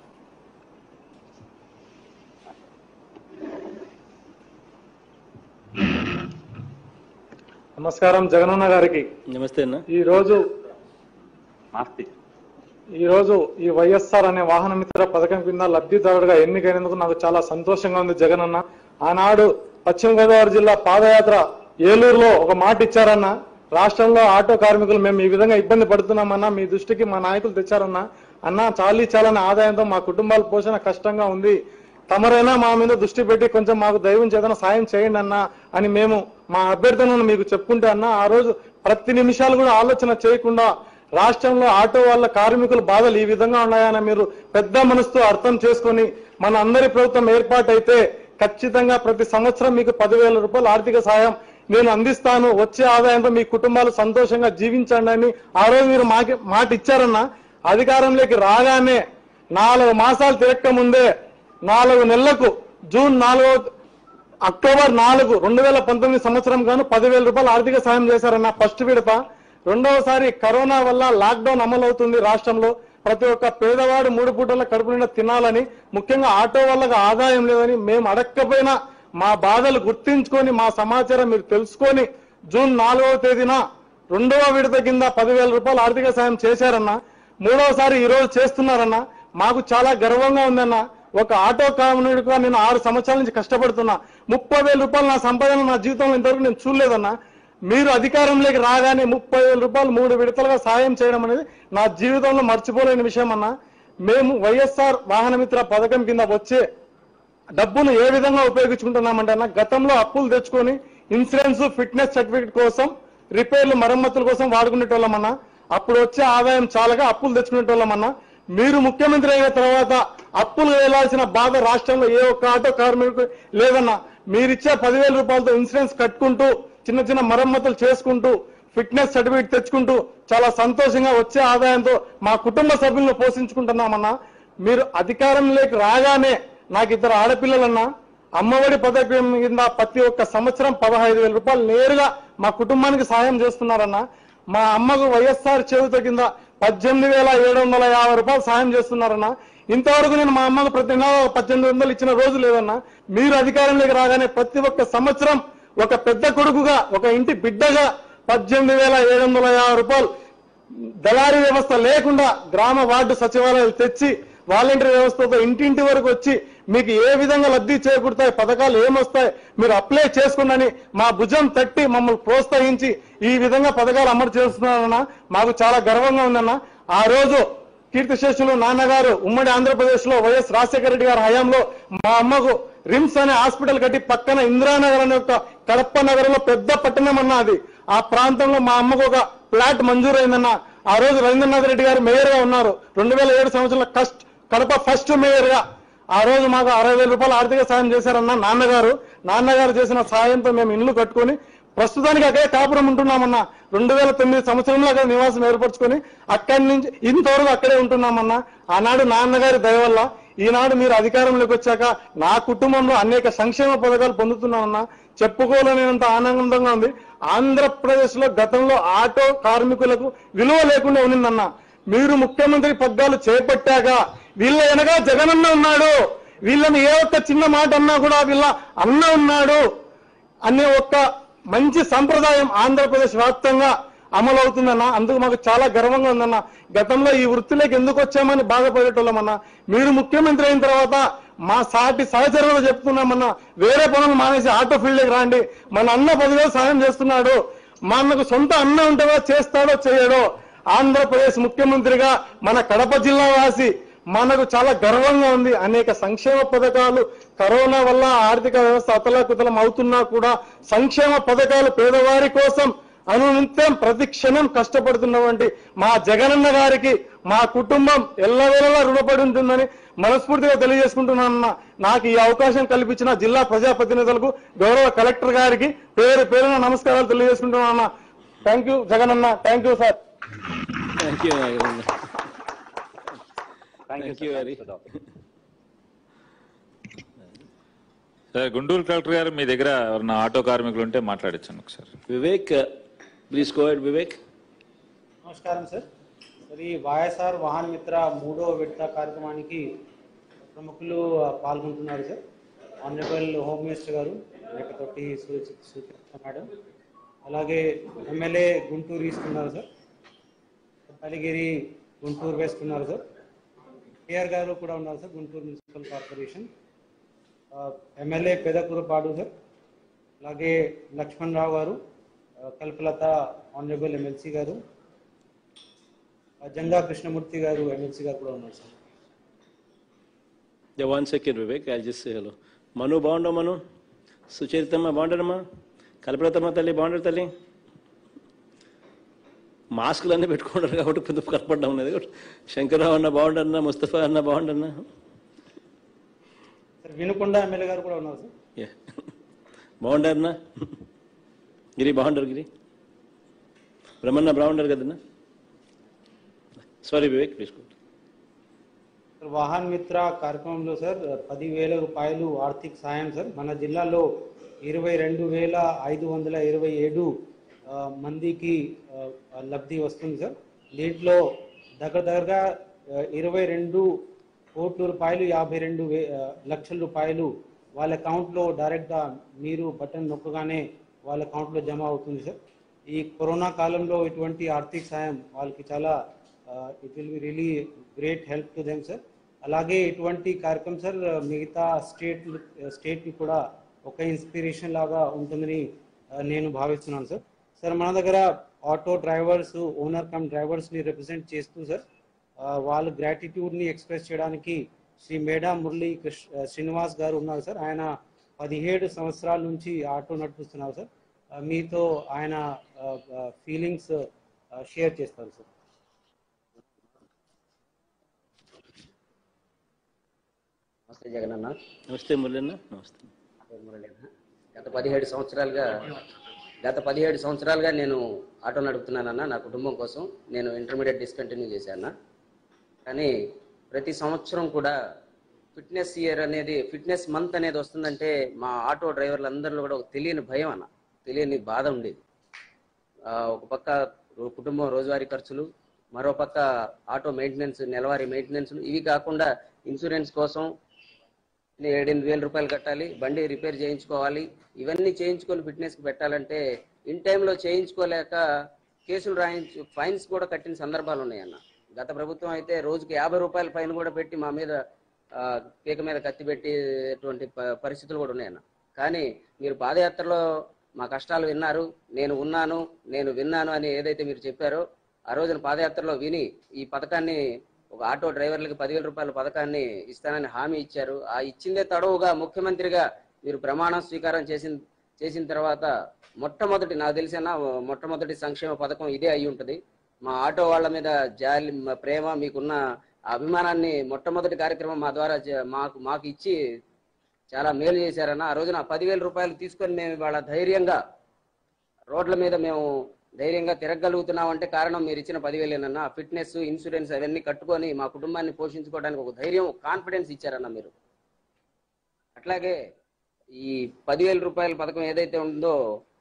నమస్కారం జగనన్న గారికి నమస్తే అన్న ఈ రోజు మాస్తి ఈ రోజు ఈ వైఎస్ఆర్ అనే వాహన మిత్ర పథకం కింద లబ్ధిదారుడిగా ఎన్నికైనందుకు నాకు చాలా సంతోషంగా ఉంది జగనన్న ఆనాడు పశ్చిమ గోదావరి జిల్లా పాదయాత్ర ఏలూరులో ఒక మాట ఇచ్చారన్న రాష్ట్రంలో ఆటో కార్మికులు మేము ఈ విధంగా ఇబ్బంది పడుతున్నామన్నా మీ దృష్టికి మా నాయకులు తెచ్చారన్నా అన్న చాలీ చాలని ఆదాయంతో మా కుటుంబాల పోషణ కష్టంగా ఉంది తమరైనా మా మీద దృష్టి పెట్టి కొంచెం మాకు దైవం చేతన సాయం చేయండి అన్న అని మేము మా అభ్యర్థనను మీకు చెప్పుకుంటే అన్న ఆ రోజు ప్రతి నిమిషాలు కూడా ఆలోచన చేయకుండా రాష్ట్రంలో ఆటో వాళ్ళ కార్మికుల బాధలు ఈ విధంగా ఉన్నాయని మీరు పెద్ద మనసుతో అర్థం చేసుకొని మన అందరి ప్రభుత్వం ఏర్పాటైతే ఖచ్చితంగా ప్రతి సంవత్సరం మీకు పదివేల రూపాయలు ఆర్థిక సాయం నేను అందిస్తాను వచ్చే ఆదాయంతో మీ కుటుంబాలు సంతోషంగా జీవించండి అని ఆ రోజు మీరు మాకి మాట ఇచ్చారన్న అధికారంలోకి రాగానే నాలుగు మాసాలు తిరక్క ముందే నాలుగు నెలలకు జూన్ నాలుగో అక్టోబర్ నాలుగు రెండు వేల పంతొమ్మిది సంవత్సరం గాను పదివేల రూపాయలు ఆర్థిక సాయం చేశారన్న ఫస్ట్ విడత రెండవసారి కరోనా వల్ల లాక్డౌన్ అమలు అవుతుంది రాష్ట్రంలో ప్రతి ఒక్క పేదవాడు మూడు పూటల కడుపు నిండా తినాలని ముఖ్యంగా ఆటో వాళ్ళకి ఆదాయం లేదని మేము అడక్కపోయినా మా బాధలు గుర్తించుకొని మా సమాచారం మీరు తెలుసుకొని జూన్ నాలుగవ తేదీన రెండవ విడత కింద పదివేల రూపాయలు ఆర్థిక సాయం చేశారన్న మూడవసారి ఈ రోజు చేస్తున్నారన్న మాకు చాలా గర్వంగా ఉందన్న ఒక ఆటో కామునిగా నేను ఆరు సంవత్సరాల నుంచి కష్టపడుతున్నా ముప్పై వేల రూపాయలు నా సంపాదన నా జీవితంలో ఇంతవరకు నేను చూడలేదన్నా మీరు అధికారంలోకి రాగానే ముప్పై వేల రూపాయలు మూడు విడతలుగా సాయం చేయడం అనేది నా జీవితంలో మర్చిపోలేని విషయం అన్న మేము వైఎస్ఆర్ వాహనమిత్ర పథకం కింద వచ్చే డబ్బును ఏ విధంగా ఉపయోగించుకుంటున్నామంటే అన్న గతంలో అప్పులు తెచ్చుకొని ఇన్సూరెన్స్ ఫిట్నెస్ సర్టిఫికేట్ కోసం రిపేర్లు మరమ్మతుల కోసం వాడుకునేటోళ్ళమన్నా అప్పుడు వచ్చే ఆదాయం చాలగా అప్పులు తెచ్చుకునేటోళ్ళమన్నా మీరు ముఖ్యమంత్రి అయిన తర్వాత అప్పులు వేయాల్సిన బాధ రాష్ట్రంలో ఏ ఒక్క ఆటో కార్మికుడు లేదన్నా మీరిచ్చే పదివేల రూపాయలతో ఇన్సూరెన్స్ కట్టుకుంటూ చిన్న చిన్న మరమ్మతులు చేసుకుంటూ ఫిట్నెస్ సర్టిఫికేట్ తెచ్చుకుంటూ చాలా సంతోషంగా వచ్చే ఆదాయంతో మా కుటుంబ సభ్యులను పోషించుకుంటున్నామన్నా మీరు అధికారంలోకి రాగానే నాకు ఇద్దరు ఆడపిల్లలన్నా అమ్మఒడి పథకం కింద ప్రతి ఒక్క సంవత్సరం పదహైదు వేల రూపాయలు నేరుగా మా కుటుంబానికి సాయం చేస్తున్నారన్నా మా అమ్మకు వైఎస్ఆర్ చేయుత కింద పద్దెనిమిది వేల ఏడు వందల యాభై రూపాయలు సాయం చేస్తున్నారన్నా ఇంతవరకు నేను మా అమ్మకు ప్రతి నెల పద్దెనిమిది వందలు ఇచ్చిన రోజు లేదన్నా మీరు అధికారంలోకి రాగానే ప్రతి ఒక్క సంవత్సరం ఒక పెద్ద కొడుకుగా ఒక ఇంటి బిడ్డగా పద్దెనిమిది వేల ఏడు వందల యాభై రూపాయలు దళారీ వ్యవస్థ లేకుండా గ్రామ వార్డు సచివాలయాలు తెచ్చి వాలంటీర్ వ్యవస్థతో ఇంటింటి వరకు వచ్చి మీకు ఏ విధంగా లబ్ధి చేకూరుతాయి పథకాలు ఏమొస్తాయి మీరు అప్లై చేసుకోండి మా భుజం తట్టి మమ్మల్ని ప్రోత్సహించి ఈ విధంగా పథకాలు అమలు చేస్తున్నారన్న మాకు చాలా గర్వంగా ఉందన్న ఆ రోజు కీర్తిశేషులు నాన్నగారు ఉమ్మడి ఆంధ్రప్రదేశ్ లో వైఎస్ రాజశేఖర రెడ్డి గారి హయాంలో మా అమ్మకు రిమ్స్ అనే హాస్పిటల్ కట్టి పక్కన ఇందిరానగర్ అనే ఒక కడప నగరంలో పెద్ద పట్టణం అన్న అది ఆ ప్రాంతంలో మా అమ్మకు ఒక ఫ్లాట్ మంజూరైందన్న ఆ రోజు రవీంద్రనాథ్ రెడ్డి గారు మేయర్ గా ఉన్నారు రెండు వేల ఏడు సంవత్సరంలో కస్ట్ కడప ఫస్ట్ మేయర్ గా ఆ రోజు మాకు అరవై వేల రూపాయలు ఆర్థిక సాయం చేశారన్న నాన్నగారు నాన్నగారు చేసిన సాయంతో మేము ఇల్లు కట్టుకొని ప్రస్తుతానికి అక్కడే కాపురం ఉంటున్నామన్న రెండు వేల తొమ్మిది సంవత్సరంలో అక్కడ నివాసం ఏర్పరచుకొని అక్కడి నుంచి ఇంతవరకు అక్కడే ఉంటున్నామన్న ఆనాడు నాన్నగారి దయ వల్ల ఈనాడు మీరు అధికారంలోకి వచ్చాక నా కుటుంబంలో అనేక సంక్షేమ పథకాలు పొందుతున్నామన్నా చెప్పుకోలేనంత ఆనందంగా ఉంది ఆంధ్రప్రదేశ్ లో గతంలో ఆటో కార్మికులకు విలువ లేకుండా ఉన్నిందన్న మీరు ముఖ్యమంత్రి పగ్గాలు చేపట్టాక వీళ్ళ వెనక జగనన్న ఉన్నాడు వీళ్ళని ఏ ఒక్క చిన్న మాట అన్నా కూడా వీళ్ళ అన్న ఉన్నాడు అనే ఒక్క మంచి సంప్రదాయం ఆంధ్రప్రదేశ్ వ్యాప్తంగా అమలు అవుతుందన్న అందుకు మాకు చాలా గర్వంగా ఉందన్న గతంలో ఈ వృత్తిలోకి ఎందుకు వచ్చామని బాధపడేటోళ్ళమన్నా మీరు ముఖ్యమంత్రి అయిన తర్వాత మా సాటి సహచరులు చెప్తున్నామన్నా వేరే పనులు మానేసి ఆటో ఫీల్డ్కి రాండి మన అన్న పదివేలు సాయం చేస్తున్నాడు మా అన్నకు సొంత అన్న ఉంటుందో చేస్తాడో చేయడో ఆంధ్రప్రదేశ్ ముఖ్యమంత్రిగా మన కడప జిల్లా వాసి మనకు చాలా గర్వంగా ఉంది అనేక సంక్షేమ పథకాలు కరోనా వల్ల ఆర్థిక వ్యవస్థ అతలాకుతలం అవుతున్నా కూడా సంక్షేమ పథకాలు పేదవారి కోసం అనునిత్యం ప్రతి క్షణం కష్టపడుతున్నటువంటి మా జగనన్న గారికి మా కుటుంబం ఎల్లవేళలా రుణపడి ఉంటుందని మనస్ఫూర్తిగా తెలియజేసుకుంటున్నానన్న నాకు ఈ అవకాశం కల్పించిన జిల్లా ప్రజాప్రతినిధులకు గౌరవ కలెక్టర్ గారికి పేరు పేరున నమస్కారాలు తెలియజేసుకుంటున్నానన్న thank you Jagananna thank you sir thank you thank you Thank you very- sir Guntur collector గారు మీ దగ్గర ఎవరన్నా ఆటో కార్మికులు ఉంటే మాట్లాడించండి ఒకసారి Vivek please go ahead Vivek నమస్కారం సార్ మరి వైఎస్ఆర్ వాహన మిత్ర మూడో విడత కార్యక్రమానికి ప్రముఖులు ఆ, పాల్గొంటున్నారు సార్ ఆనరబుల్ హోమ్ మినిస్టర్ గారు రేపతోటి సుచిత్ర మేడం అలాగే ఎమ్మెల్యే గుంటూరు ఇస్తున్నారు సార్ కలిగిరి గుంటూరు వేస్తున్నారు సార్ కేఆర్ గారు కూడా ఉన్నారు సార్ గుంటూరు మున్సిపల్ కార్పొరేషన్ ఆ, ఎమ్మెల్యే పెదకూరుపాడు సార్ అలాగే లక్ష్మణ్ రావు గారు ఆ, కల్పలత ఆనరబుల్ ఎమ్మెల్సీ గారు ఆ, జంగా కృష్ణమూర్తి గారు ఎమ్మెల్సీ గారు కూడా ఉన్నారు sir one second Vivek I just hello Manu బాగుండవు మను సుచరితమ్మ బాగుంటారమ్మా కల్పలతమ్మ తల్లి బాగుంటారు తల్లి మాస్కులు అన్నీ పెట్టుకుంటారు కాబట్టి కొంచెం కనపడ్డా ఉన్నది శంకర్రావు అన్న బాగుండన్నా ముస్తఫా అన్న బాగుండన్నా సార్ వినుకొండ ఎమ్మెల్యే గారు కూడా ఉన్నారు సార్ యా. బాగుండారన్నా గిరి బాగుంటారు గిరి బ్రహ్మన్న బాగుంటారు కదన్నా సారీ వివేక్ తీసుకో సార్ వాహన్ మిత్ర కార్యక్రమంలో సార్ పదివేల రూపాయలు ఆర్థిక సాయం సార్ మన జిల్లాలో ఇరవై రెండు వేల ఐదు వందల ఇరవై ఏడు ఆ, మందికి ఆ, లబ్ధి వస్తుంది సార్ దీంట్లో దగ్గర దగ్గరగా ఆ, ఇరవై రెండు కోట్ల రూపాయలు యాభై రెండు వే ఆ, లక్షల రూపాయలు వాళ్ళ అకౌంట్లో డైరెక్ట్గా మీరు బటన్ నొక్కగానే వాళ్ళ అకౌంట్లో జమ అవుతుంది సార్ ఈ కరోనా కాలంలో ఇటువంటి ఆర్థిక సాయం వాళ్ళకి చాలా it will be really great help to them sir అలాగే ఇటువంటి కార్యక్రమం సార్ మిగతా స్టేట్ స్టేట్కి కూడా ఒక ఇన్స్పిరేషన్ లాగా ఉంటుందని ఆ, నేను భావిస్తున్నాను సార్ సార్ మన దగ్గర ఆటో డ్రైవర్స్ ఓనర్ కమ్ డ్రైవర్స్ని రిప్రజెంట్ చేస్తూ సార్ ఆ, వాళ్ళ గ్రాటిట్యూడ్ని ఎక్స్ప్రెస్ చేయడానికి శ్రీ మేడా మురళీ కృష్ణ శ్రీనివాస్ గారు ఉన్నారు సార్ ఆయన పదిహేడు సంవత్సరాల నుంచి ఆటో నడిపిస్తున్నారు సార్ ఆ, మీతో ఆయన ఫీలింగ్స్ షేర్ చేస్తారు సార్ నమస్తే జగన్ అన్న నమస్తే మురళన్న నమస్తే పేరు మురళి అన్న. గత పదిహేడు సంవత్సరాలుగా గత పదిహేడు సంవత్సరాలుగా నేను ఆటో నడుపుతున్నానన్న నా కుటుంబం కోసం నేను ఇంటర్మీడియట్ డిస్కంటిన్యూ చేశాను కానీ ప్రతి సంవత్సరం కూడా ఫిట్నెస్ ఇయర్ అనేది ఫిట్నెస్ మంత్ అనేది వస్తుందంటే మా ఆటో డ్రైవర్లు అందరిలో కూడా ఒక తెలియని భయం అన్న తెలియని బాధ ఉండేది ఆ, ఒక పక్క రో- కుటుంబం రోజువారీ ఖర్చులు మరో పక్క ఆటో మెయింటెనెన్స్ నెలవారీ మెయింటెనెన్స్ ఇవి కాకుండా ఇన్సూరెన్స్ కోసం ఏడెనిమిది వేల రూపాయలు కట్టాలి బండి రిపేర్ చేయించుకోవాలి ఇవన్నీ చేయించుకొని ఫిట్నెస్ కి పెట్టాలంటే ఇన్ టైంలో చేయించుకోలేక కేసులు రాయించు ఫైన్స్ కూడా కట్టిన సందర్భాలు ఉన్నాయన్న గత ప్రభుత్వం అయితే రోజుకి యాభై రూపాయల ఫైన్ కూడా పెట్టి మా మీద ఆ, పీక మీద కత్తి పెట్టేటువంటి ప- పరిస్థితులు కూడా ఉన్నాయన్న కానీ మీరు పాదయాత్రలో మా కష్టాలు విన్నారు నేను ఉన్నాను నేను విన్నాను అని ఏదైతే మీరు చెప్పారో ఆ రోజున పాదయాత్రలో విని ఈ పథకాన్ని ఒక ఆటో డ్రైవర్లకి పదివేల రూపాయల పథకాన్ని ఇస్తానని హామీ ఇచ్చారు ఆ ఇచ్చిందే తడవుగా ముఖ్యమంత్రిగా మీరు ప్రమాణం స్వీకారం చేసిన చేసిన తర్వాత మొట్టమొదటి నాకు తెలిసిన మొట్టమొదటి సంక్షేమ పథకం ఇదే అయి ఉంటది మా ఆటో వాళ్ళ మీద జాలి మ- ప్రేమ మీకున్న ఆ అభిమానాన్ని మొట్టమొదటి కార్యక్రమం మా ద్వారా జ- మాకు మాకు ఇచ్చి చాలా మేలు చేశారన్న ఆ రోజున పదివేల రూపాయలు తీసుకొని మేము ఇవాళ ధైర్యంగా రోడ్ల మీద మేము ధైర్యంగా తిరగలుగుతున్నాం అంటే కారణం మీరు ఇచ్చిన పదివేలేనన్నా ఫిట్నెస్ ఇన్సూరెన్స్ అవన్నీ కట్టుకొని మా కుటుంబాన్ని పోషించుకోవడానికి ఒక ధైర్యం కాన్ఫిడెన్స్ ఇచ్చారన్న మీరు అట్లాగే ఈ పదివేల రూపాయల పథకం ఏదైతే ఉందో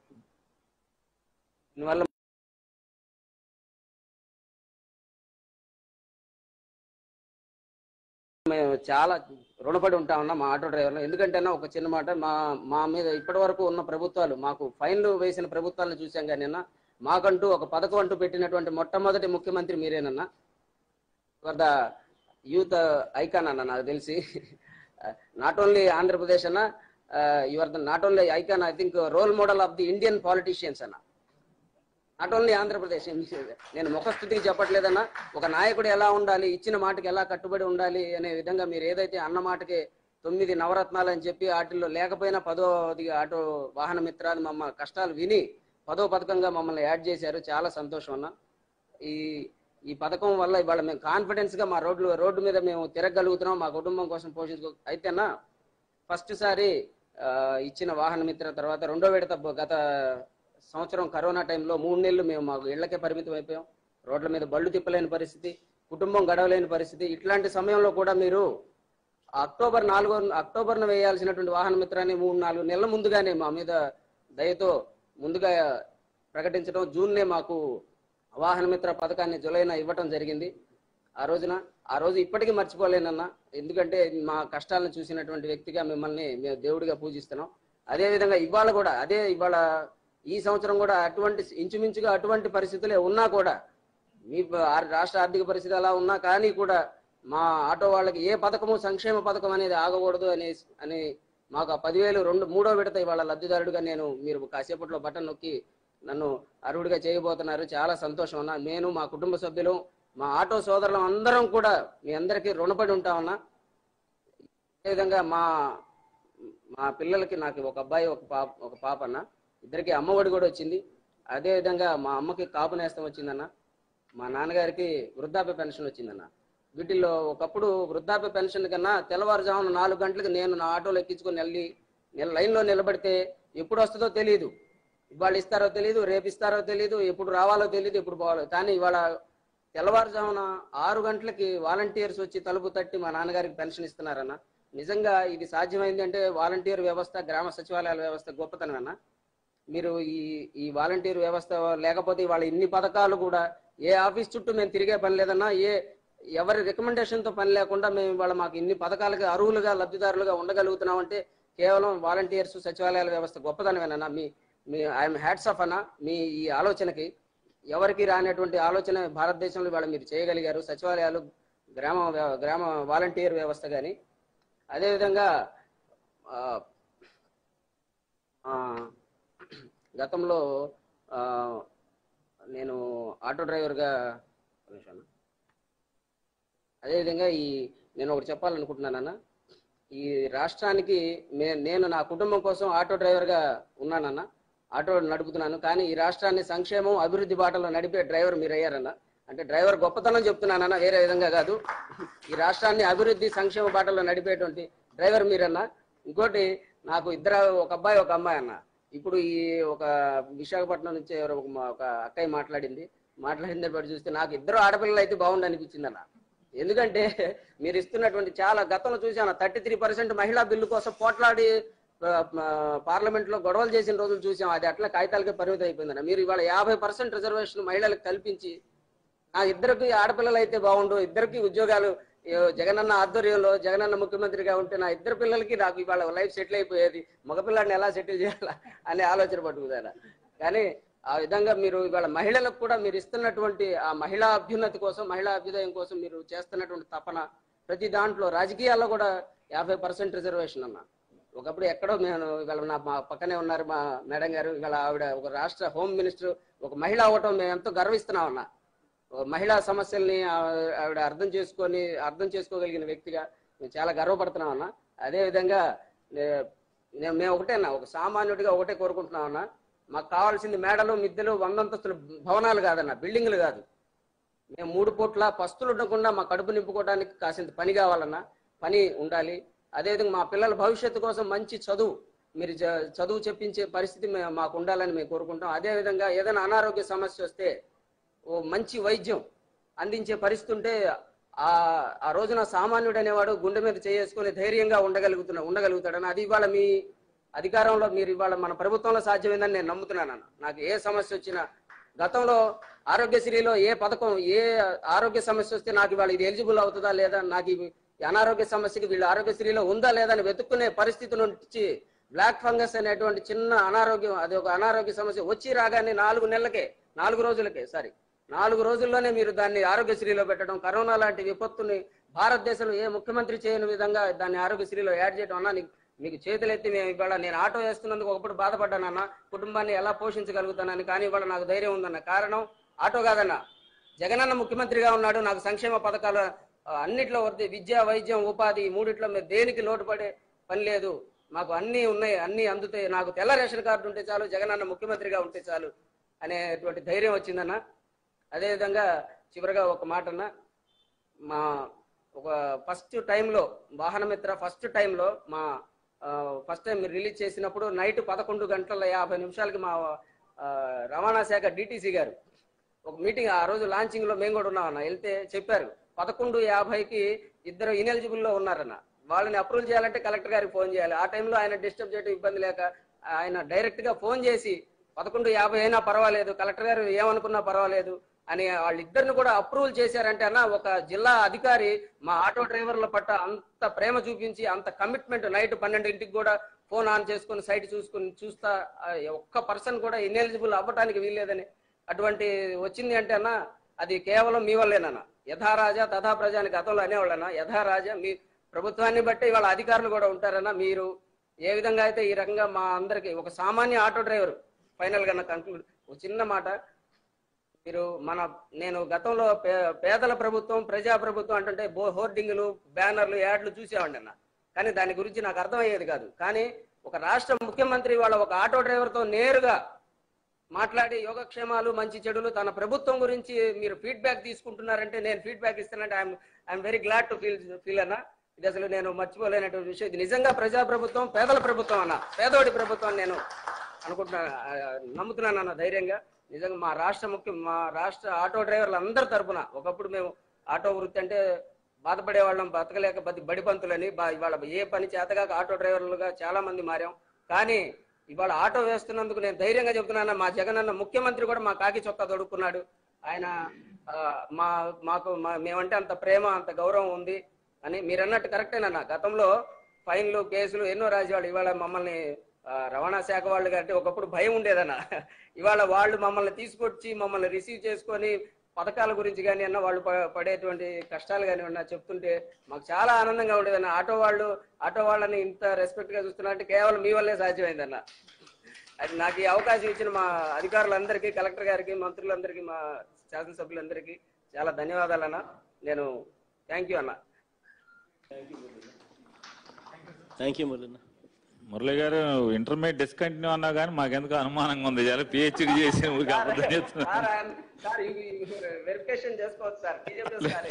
దీనివల్ల మేము చాలా రుణపడి ఉంటామన్నా మా ఆటో డ్రైవర్లు ఎందుకంటే అన్న ఒక చిన్న మాట మా మా మీద ఇప్పటి వరకు ఉన్న ప్రభుత్వాలు మాకు ఫైన్లు వేసిన ప్రభుత్వాలను చూసాం కానీ అన్న మాకంటూ ఒక పథకం అంటూ పెట్టినటువంటి మొట్టమొదటి ముఖ్యమంత్రి మీరేనన్నా ఫర్ ద యూత్ ఐకాన్ అన్న నాకు తెలిసి నాట్ ఓన్లీ ఆంధ్రప్రదేశ్ అన్న your the not only icon I think role model of the Indian politicians అన్న నాట్ ఓన్లీ ఆంధ్రప్రదేశ్ నేను ముఖస్థుతికి చెప్పట్లేదన్నా ఒక నాయకుడు ఎలా ఉండాలి ఇచ్చిన మాటకి ఎలా కట్టుబడి ఉండాలి అనే విధంగా మీరు ఏదైతే అన్న మాటకి తొమ్మిది నవరత్నాలు అని చెప్పి వాటిల్లో లేకపోయినా పదోది ఆటో వాహన మిత్రాలు మమ్మ కష్టాలు విని పదో పథకంగా మమ్మల్ని యాడ్ చేశారు చాలా సంతోషం అన్న ఈ ఈ పథకం వల్ల ఇవాళ మేము కాన్ఫిడెన్స్ గా మా రోడ్లు రోడ్డు మీద మేము తిరగలుగుతున్నాం మా కుటుంబం కోసం పోషించుకో అయితేనా ఫస్ట్ సారి ఆ, ఇచ్చిన వాహన మిత్ర తర్వాత రెండో విడత బ- గత సంవత్సరం కరోనా టైంలో మూడు నెలలు మేము మాకు ఇళ్లకే పరిమితం అయిపోయాం రోడ్ల మీద బళ్ళు తిప్పలేని పరిస్థితి కుటుంబం గడవలేని పరిస్థితి ఇట్లాంటి సమయంలో కూడా మీరు అక్టోబర్ నాలుగో అక్టోబర్న వేయాల్సినటువంటి వాహన మిత్రాన్ని మూడు నాలుగు నెలల ముందుగానే మా మీద దయతో ముందుగా ప్రకటించడం జూన్నే మాకు వాహన మిత్ర పథకాన్ని జులైన ఇవ్వటం జరిగింది ఆ రోజున ఆ రోజు ఇప్పటికీ మర్చిపోలేనన్నా ఎందుకంటే మా కష్టాలను చూసినటువంటి వ్యక్తిగా మిమ్మల్ని మేము దేవుడిగా పూజిస్తున్నాం అదే విధంగా ఇవాళ కూడా అదే ఇవాళ ఈ సంవత్సరం కూడా అటువంటి ఇంచుమించుగా అటువంటి పరిస్థితులే ఉన్నా కూడా మీ ప- ఆ రాష్ట్ర ఆర్థిక పరిస్థితి అలా ఉన్నా కానీ కూడా మా ఆటో వాళ్ళకి ఏ పథకము సంక్షేమ పథకం అనేది ఆగకూడదు అనే అని మాకు ఆ పదివేలు రెండు మూడో విడత ఇవాళ లబ్ధిదారుడిగా నేను మీరు కాసేపట్లో బటన్ నొక్కి నన్ను అర్హుడిగా చేయబోతున్నారు చాలా సంతోషం అన్న నేను మా కుటుంబ సభ్యులు మా ఆటో సోదరులం అందరం కూడా మీ అందరికీ రుణపడి ఉంటామన్నా అదేవిధంగా మా మా పిల్లలకి నాకు ఒక అబ్బాయి ఒక పాప ఒక పాప అన్న ఇద్దరికి అమ్మఒడి కూడా వచ్చింది అదే విధంగా మా అమ్మకి కాపు నేస్తం వచ్చిందన్న మా నాన్నగారికి వృద్ధాప్య పెన్షన్ వచ్చిందన్న వీటిల్లో ఒకప్పుడు వృద్ధాప్య పెన్షన్ కన్నా తెల్లవారుజామున నాలుగు గంటలకు నేను నా ఆటోలో ఎక్కించుకొని వెళ్ళి నేను లైన్లో నిలబడితే ఎప్పుడు వస్తుందో తెలియదు ఇవాళ ఇస్తారో తెలియదు రేపు ఇస్తారో తెలియదు ఎప్పుడు రావాలో తెలియదు ఎప్పుడు పోవాలో కానీ ఇవాళ తెల్లవారుజామున ఆరు గంటలకి వాలంటీర్స్ వచ్చి తలుపు తట్టి మా నాన్నగారికి పెన్షన్ ఇస్తున్నారన్న నిజంగా ఇది సాధ్యమైంది అంటే వాలంటీర్ వ్యవస్థ గ్రామ సచివాలయాల వ్యవస్థ గొప్పతనమన్నా మీరు ఈ ఈ వాలంటీర్ వ్యవస్థ లేకపోతే వాళ్ళ ఇన్ని పథకాలు కూడా ఏ ఆఫీస్ చుట్టూ మేము తిరిగే పని లేదన్నా ఏ ఎవరి రికమెండేషన్ తో పని లేకుండా మేము ఇవాళ మాకు ఇన్ని పథకాలకి అర్హులుగా లబ్ధిదారులుగా ఉండగలుగుతున్నాం అంటే కేవలం వాలంటీర్స్ సచివాలయాల వ్యవస్థ గొప్పదనమేనన్నా మీ మీ ఐఎమ్ హ్యాట్స్ ఆఫ్ అన్న మీ ఈ ఆలోచనకి ఎవరికి రానటువంటి ఆలోచన భారతదేశంలో ఇవాళ మీరు చేయగలిగారు సచివాలయాలు గ్రామ వ్య- గ్రామ వాలంటీర్ వ్యవస్థ కానీ అదేవిధంగా ఆ, ఆ, గతంలో ఆ, నేను ఆటో డ్రైవర్గా ఒక నిమిషం అన్న. అదేవిధంగా ఈ నేను ఒకటి చెప్పాలనుకుంటున్నానన్న ఈ రాష్ట్రానికి మే నేను నా కుటుంబం కోసం ఆటో డ్రైవర్గా ఉన్నానన్న ఆటో నడుపుతున్నాను కానీ ఈ రాష్ట్రాన్ని సంక్షేమం అభివృద్ధి బాటలో నడిపే డ్రైవర్ మీరు అయ్యారన్న అంటే డ్రైవర్ గొప్పతనం చెప్తున్నానన్న వేరే విధంగా కాదు ఈ రాష్ట్రాన్ని అభివృద్ధి సంక్షేమ బాటలో నడిపేటువంటి డ్రైవర్ మీరన్నా ఇంకోటి నాకు ఇద్దరు ఒక అబ్బాయి ఒక అమ్మాయి అన్న ఇప్పుడు ఈ ఒక విశాఖపట్నం నుంచి ఎవరో ఒక మా- ఒక అక్కయ్య మాట్లాడింది మాట్లాడింది బట్టి చూస్తే నాకు ఇద్దరు ఆడపిల్లలు అయితే బాగుండు అనిపించింది అన్న ఎందుకంటే మీరు ఇస్తున్నటువంటి చాలా గతంలో చూశాను థర్టీ త్రీ పర్సెంట్ మహిళా బిల్లు కోసం పోట్లాడి పార్లమెంట్ లో గొడవలు చేసిన రోజులు చూసాం అది అట్లా కాగితాలకే పరిమితం అయిపోయిందన్న మీరు ఇవాళ యాభై పర్సెంట్ రిజర్వేషన్ మహిళలకు కల్పించి నా ఇద్దరికి ఆడపిల్లలు అయితే బాగుండు ఇద్దరికి ఉద్యోగాలు ఏ, జగనన్న ఆధ్వర్యంలో జగనన్న ముఖ్యమంత్రిగా ఉంటే నా ఇద్దరు పిల్లలకి నాకు ఇవాళ లైఫ్ సెటిల్ అయిపోయేది మగపిల్లాడిని ఎలా సెటిల్ చేయాలా అనే ఆలోచన పట్టుకుదారా కానీ ఆ విధంగా మీరు ఇవాళ మహిళలకు కూడా మీరు ఇస్తున్నటువంటి ఆ మహిళా అభ్యున్నతి కోసం మహిళా అభ్యుదయం కోసం మీరు చేస్తున్నటువంటి తపన ప్రతి దాంట్లో రాజకీయాల్లో కూడా యాభై పర్సెంట్ రిజర్వేషన్ అన్న ఒకప్పుడు ఎక్కడో నేను ఇవాళ నా మా పక్కనే ఉన్నారు మా మేడం గారు ఇవాళ ఆవిడ ఒక రాష్ట్ర హోమ్ మినిస్టర్ ఒక మహిళ అవ్వటం మేము ఎంతో గర్విస్తున్నాం అన్న ఓ మహిళా సమస్యల్ని ఆ- ఆవిడ అర్థం చేసుకొని అర్థం చేసుకోగలిగిన వ్యక్తిగా మేము చాలా గర్వపడుతున్నాం అన్న అదే విధంగా నే- నేను మేము ఒకటే అన్న ఒక సామాన్యుడిగా ఒకటే కోరుకుంటున్నాం అన్న మాకు కావాల్సింది మేడలు మిద్దెలు వందంతస్తుల భవనాలు కాదన్న బిల్డింగ్లు కాదు మేము మూడు పూట్ల పస్తులు ఉండకుండా మా కడుపు నింపుకోవడానికి కాసింత పని కావాలన్నా పని ఉండాలి అదేవిధంగా మా పిల్లల భవిష్యత్తు కోసం మంచి చదువు మీరు చ- చదువు చెప్పించే పరిస్థితి మే- మాకు ఉండాలని మేము కోరుకుంటాం అదేవిధంగా ఏదైనా అనారోగ్య సమస్య వస్తే ఓ మంచి వైద్యం అందించే పరిస్థితి ఉంటే ఆ ఆ రోజున సామాన్యుడు అనేవాడు గుండె మీద చేసుకుని ధైర్యంగా ఉండగలుగుతున్నా ఉండగలుగుతాడని అది ఇవాళ మీ అధికారంలో మీరు ఇవాళ మన ప్రభుత్వంలో సాధ్యమైందని నేను నమ్ముతున్నాను అన్న. నాకు ఏ సమస్య వచ్చినా గతంలో ఆరోగ్యశ్రీలో ఏ పథకం ఏ ఆరోగ్య సమస్య వస్తే నాకు ఇవాళ ఇది ఎలిజిబుల్ అవుతుందా లేదా నాకు ఇవి ఈ అనారోగ్య సమస్యకి వీళ్ళు ఆరోగ్యశ్రీలో ఉందా లేదా అని వెతుక్కునే పరిస్థితి నుంచి బ్లాక్ ఫంగస్ అనేటువంటి చిన్న అనారోగ్యం అది ఒక అనారోగ్య సమస్య వచ్చి రాగానే నాలుగు నెలలకే నాలుగు రోజులకే సారీ నాలుగు రోజుల్లోనే మీరు దాన్ని ఆరోగ్యశ్రీలో పెట్టడం కరోనా లాంటి విపత్తుని భారతదేశంలో ఏ ముఖ్యమంత్రి చేయని విధంగా దాన్ని ఆరోగ్యశ్రీలో యాడ్ చేయడం అన్నా నీకు మీకు చేతులెత్తి మేము ఇవాళ నేను ఆటో వేస్తున్నందుకు ఒకప్పుడు బాధపడ్డానన్న కుటుంబాన్ని ఎలా పోషించగలుగుతానని కానీ ఇవాళ నాకు ధైర్యం ఉందన్న కారణం ఆటో కాదన్న జగనన్న ముఖ్యమంత్రిగా ఉన్నాడు నాకు సంక్షేమ పథకాలు ఆ, అన్నిట్లో వర్తి విద్య వైద్యం ఉపాధి ఈ మూడిట్లో మీరు దేనికి లోటు పడే పని లేదు మాకు అన్ని ఉన్నాయి అన్ని అందుతాయి నాకు తెల్ల రేషన్ కార్డు ఉంటే చాలు జగనన్న ముఖ్యమంత్రిగా ఉంటే చాలు అనేటువంటి ధైర్యం వచ్చిందన్న అదేవిధంగా చివరిగా ఒక మాట అన్న మా ఒక ఫస్ట్ టైంలో వాహనమిత్ర ఫస్ట్ టైంలో మా ఫస్ట్ టైం రిలీజ్ చేసినప్పుడు నైట్ పదకొండు గంటల యాభై నిమిషాలకి మా ఆ, రవాణా శాఖ డిటిసి గారు ఒక మీటింగ్ ఆ రోజు లాంచింగ్ లో మేము కూడా ఉన్నామన్న వెళ్తే చెప్పారు పదకొండు యాభైకి ఇద్దరు ఇనెలిజిబుల్ లో ఉన్నారన్న వాళ్ళని అప్రూవల్ చేయాలంటే కలెక్టర్ గారికి ఫోన్ చేయాలి ఆ టైంలో ఆయన డిస్టర్బ్ చేయడం ఇబ్బంది లేక ఆయన డైరెక్ట్ గా ఫోన్ చేసి పదకొండు యాభై అయినా పర్వాలేదు కలెక్టర్ గారు ఏమనుకున్నా పర్వాలేదు అని వాళ్ళిద్దరిని కూడా అప్రూవల్ చేశారంటే అన్న ఒక జిల్లా అధికారి మా ఆటో డ్రైవర్ల పట్ల అంత ప్రేమ చూపించి అంత కమిట్మెంట్ నైట్ పన్నెండింటికి కూడా ఫోన్ ఆన్ చేసుకుని సైట్ చూసుకుని చూస్తా ఆ, ఒక్క పర్సన్ కూడా ఇన్ఎలిజిబుల్ అవ్వటానికి వీల్లేదని అటువంటి వచ్చింది అంటే అన్న అది కేవలం మీ వల్లేనన్న యథారాజా తథా ప్రజా అని గతంలో అనేవాళ్ళన్న యథారాజా మీ ప్రభుత్వాన్ని బట్టి వాళ్ళ అధికారులు కూడా ఉంటారన్న మీరు ఏ విధంగా అయితే ఈ రకంగా మా అందరికి ఒక సామాన్య ఆటో డ్రైవర్ ఫైనల్ గా కంక్లూడ్ ఒక చిన్న మాట మీరు మన నేను గతంలో పే- పేదల ప్రభుత్వం ప్రజా ప్రభుత్వం అంటుంటే బో హోర్డింగ్లు బ్యానర్లు యాడ్లు చూసేవాడిని అన్న కానీ దాని గురించి నాకు అర్థమయ్యేది కాదు కానీ ఒక రాష్ట్ర ముఖ్యమంత్రి వాళ్ళ ఒక ఆటో డ్రైవర్తో నేరుగా మాట్లాడి యోగక్షేమాలు మంచి చెడులు తన ప్రభుత్వం గురించి మీరు ఫీడ్బ్యాక్ తీసుకుంటున్నారంటే నేను ఫీడ్బ్యాక్ ఇస్తానంటే I'm I'm very glad to feel feel అన్న ఇది అసలు నేను మర్చిపోలేనటువంటి విషయం ఇది నిజంగా ప్రజా ప్రభుత్వం పేదల ప్రభుత్వం అన్న పేదోడి ప్రభుత్వం నేను అనుకుంటున్నా ఆ, నమ్ముతున్నాను అన్న ధైర్యంగా నిజంగా మా రాష్ట్ర ముఖ్య మా రాష్ట్ర ఆటో డ్రైవర్లు అందరి తరపున ఒకప్పుడు మేము ఆటో వృత్తి అంటే బాధపడే వాళ్ళం బతకలేక బతి బడిపంతులని బా- ఇవాళ ఏ పని చేతగాక ఆటో డ్రైవర్లుగా చాలా మంది మారాం కానీ ఇవాళ ఆటో వేస్తున్నందుకు నేను ధైర్యంగా చెప్తున్నాను మా జగన్ అన్న ముఖ్యమంత్రి కూడా మా కాకి చొక్కా తొడుక్కున్నాడు ఆయన ఆ, మా మాకు మా- మేమంటే అంత ప్రేమ అంత గౌరవం ఉంది అని మీరు అన్నట్టు కరెక్టేనన్న గతంలో ఫైన్లు కేసులు ఎన్నో రాసేవాళ్ళు ఇవాళ మమ్మల్ని ఆ, రవాణా శాఖ వాళ్ళు అంటే ఒకప్పుడు భయం ఉండేదన్న ఇవాళ వాళ్ళు మమ్మల్ని తీసుకొచ్చి మమ్మల్ని రిసీవ్ చేసుకొని పథకాల గురించి కానీ అన్న వాళ్ళు ప- పడేటువంటి కష్టాలు కానీ ఉన్నా చెప్తుంటే మాకు చాలా ఆనందంగా ఉండేదన్న ఆటో వాళ్ళు ఆటో వాళ్ళని ఇంత రెస్పెక్ట్ గా చూస్తున్నారంటే కేవలం మీ వల్లే సాధ్యమైందన్న అది నాకు ఈ అవకాశం ఇచ్చిన మా అధికారులందరికీ కలెక్టర్ గారికి మంత్రులందరికీ మా శాసనసభ్యులందరికీ చాలా ధన్యవాదాలు అన్న నేను థ్యాంక్ యూ అన్న థ్యాంక్ యూ మురళన్న మురళి గారు ఇంటర్మీడియట్ డిస్కంటిన్యూ అన్నా కానీ మాకెందుకు అనుమానంగా ఉంది చాలా పిహెచ్డి చేసి ఊరికే అబద్ధం చెప్తున్నా సార్ ఆయన- సార్ ఇవి వెరిఫికేషన్ చేసుకోవచ్చు సార్ టీజీపీఎస్ సార్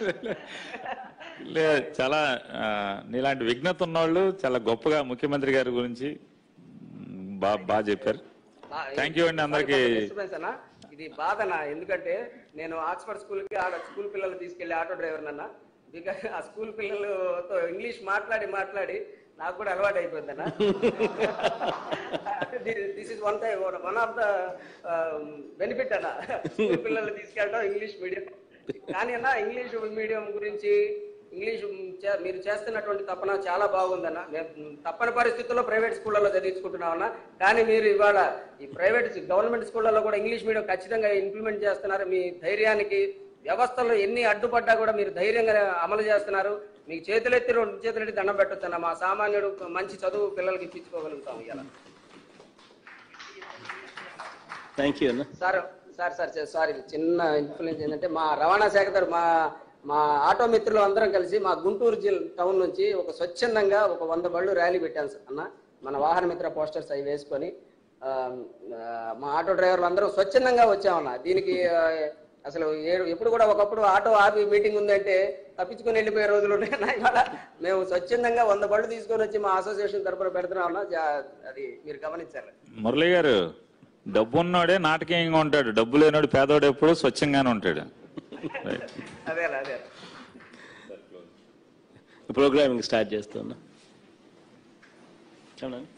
లే చాలా ఆ, నీలాంటి విఘ్నత ఉన్నవాళ్ళు చాలా గొప్పగా ముఖ్యమంత్రి గారి గురించి బాగా బాగా చెప్పారు థ్యాంక్ యూ అండి అందరికి డిస్టర్బెన్స్ అన్న ఇది బాధనా ఎందుకంటే నేను ఆక్స్ఫర్డ్ స్కూల్ కి ఆడ స్కూల్ పిల్లలు తీసుకెళ్లి ఆటో డ్రైవర్ అన్న బికాస్ ఆ స్కూల్ పిల్లలతో ఇంగ్లీష్ మాట్లాడి మాట్లాడి నాకు కూడా అలవాటు అయిపోయింది అన్న this is one time one of the benefit అన్న స్కూల్ పిల్లలు తీసుకెళ్ళడం ఇంగ్లీష్ మీడియం కానీ అన్న ఇంగ్లీష్ మీడియం గురించి ఇంగ్లీష్ చే- మీరు చేస్తున్నటువంటి తపన చాలా బాగుందన్న మేము తప్పని పరిస్థితుల్లో ప్రైవేట్ స్కూళ్ళలో చదివించుకుంటున్నామన్న కానీ మీరు ఇవాళ ఈ ప్రైవేట్ గవర్నమెంట్ స్కూళ్ళలో కూడా ఇంగ్లీష్ మీడియం ఖచ్చితంగా ఇంప్లిమెంట్ చేస్తున్నారు మీ ధైర్యానికి వ్యవస్థలో ఎన్ని అడ్డుపడ్డా కూడా మీరు ధైర్యంగా అమలు చేస్తున్నారు మీకు చేతులెత్తి రెండు చేతులెత్తి దండం పెట్టొచ్చన్న మా సామాన్యుడు మంచి చదువు పిల్లలకి ఇప్పించుకోగలుగుతాం ఇవాళ థ్యాంక్ యూ అన్న sir sir sir sir, sorry చిన్న ఇన్ఫ్లుయెన్స్ ఏంటంటే మా రవాణా శాఖ తరఫు మా మా ఆటో మిత్రులు అందరం కలిసి మా గుంటూరు జిల్లా టౌన్ నుంచి ఒక స్వచ్ఛందంగా ఒక వంద బళ్ళు ర్యాలీ పెట్టాను సార్ అన్న మన వాహన మిత్ర పోస్టర్స్ అవి వేసుకొని ఆ, ఆ, మా ఆటో డ్రైవర్లు అందరూ స్వచ్ఛందంగా వచ్చామన్న దీనికి ఆ, అసలు ఏ- ఎప్పుడు కూడా ఒకప్పుడు ఆటో ఆపి మీటింగ్ ఉందంటే తప్పించుకొని వెళ్ళిపోయే రోజులు ఉన్నాయన్న ఇవాళ మేము స్వచ్ఛందంగా వంద బళ్ళు తీసుకొని వచ్చి మా అసోసియేషన్ తరఫున పెడుతున్నామన్నా జా- అది మీరు గమనించాలి మురళి గారు డబ్బు ఉన్నోడే నాటకీయంగా ఉంటాడు డబ్బు లేనోడు పేదోడు ఎప్పుడు స్వచ్ఛంగానే ఉంటాడు అదే అదే ప్రోగ్రామింగ్ స్టార్ట్ చేస్తున్నా చూడండి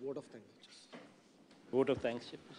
vote of thanks vote of thanks చెప్పేసి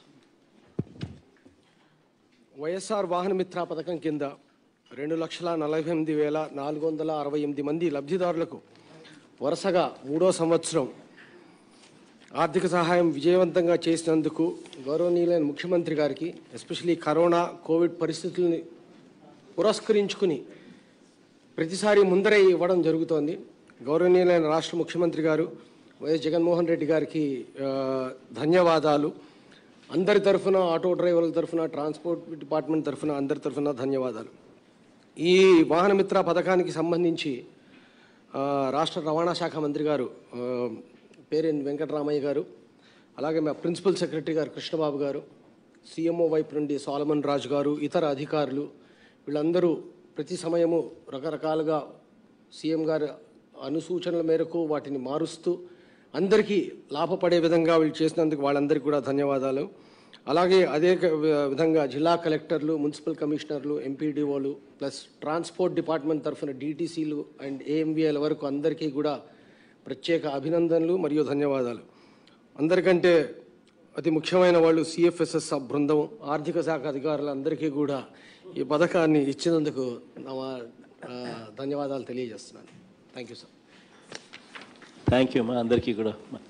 వైఎస్ఆర్ వాహన మిత్ర పథకం కింద రెండు లక్షల నలభై ఎనిమిది వేల నాలుగు వందల అరవై ఎనిమిది మంది లబ్ధిదారులకు వరుసగా మూడో సంవత్సరం ఆర్థిక సహాయం విజయవంతంగా చేసినందుకు గౌరవనీయులైన ముఖ్యమంత్రి గారికి ఎస్పెషలీ కరోనా కోవిడ్ పరిస్థితుల్ని పురస్కరించుకుని ప్రతిసారి ముందరే ఇవ్వడం జరుగుతోంది గౌరవనీయులైన రాష్ట్ర ముఖ్యమంత్రి గారు వైఎస్ జగన్మోహన్ రెడ్డి గారికి ఆ, ధన్యవాదాలు అందరి తరఫున ఆటో డ్రైవర్ల తరఫున ట్రాన్స్పోర్ట్ డిపార్ట్మెంట్ తరఫున అందరి తరఫున ధన్యవాదాలు ఈ వాహన మిత్ర పథకానికి సంబంధించి ఆ, రాష్ట్ర రవాణా శాఖ మంత్రి గారు ఆ, పేరెన్ వెంకటరామయ్య గారు అలాగే మా ప్రిన్సిపల్ సెక్రటరీ గారు కృష్ణబాబు గారు సీఎంఓ వైపు నుండి సోలమన్ రాజు గారు ఇతర అధికారులు వీళ్ళందరూ ప్రతి సమయము రకరకాలుగా సీఎం గారు అనుసూచనల మేరకు వాటిని మారుస్తూ అందరికీ లాభపడే విధంగా వీళ్ళు చేసినందుకు వాళ్ళందరికీ కూడా ధన్యవాదాలు అలాగే అదే క- వి- విధంగా జిల్లా కలెక్టర్లు మున్సిపల్ కమిషనర్లు ఎంపీడీఓలు ప్లస్ ట్రాన్స్పోర్ట్ డిపార్ట్మెంట్ తరఫున డీటీసీలు అండ్ ఏఎంబీఎల్ వరకు అందరికీ కూడా ప్రత్యేక అభినందనలు మరియు ధన్యవాదాలు అందరికంటే అతి ముఖ్యమైన వాళ్ళు సిఎఫ్ఎస్ఎస్ బృందం ఆర్థిక శాఖ అధికారులందరికీ కూడా ఈ పథకాన్ని ఇచ్చినందుకు నా ఆ, ధన్యవాదాలు తెలియజేస్తున్నాను thank you sir thank you మా అందరికీ కూడా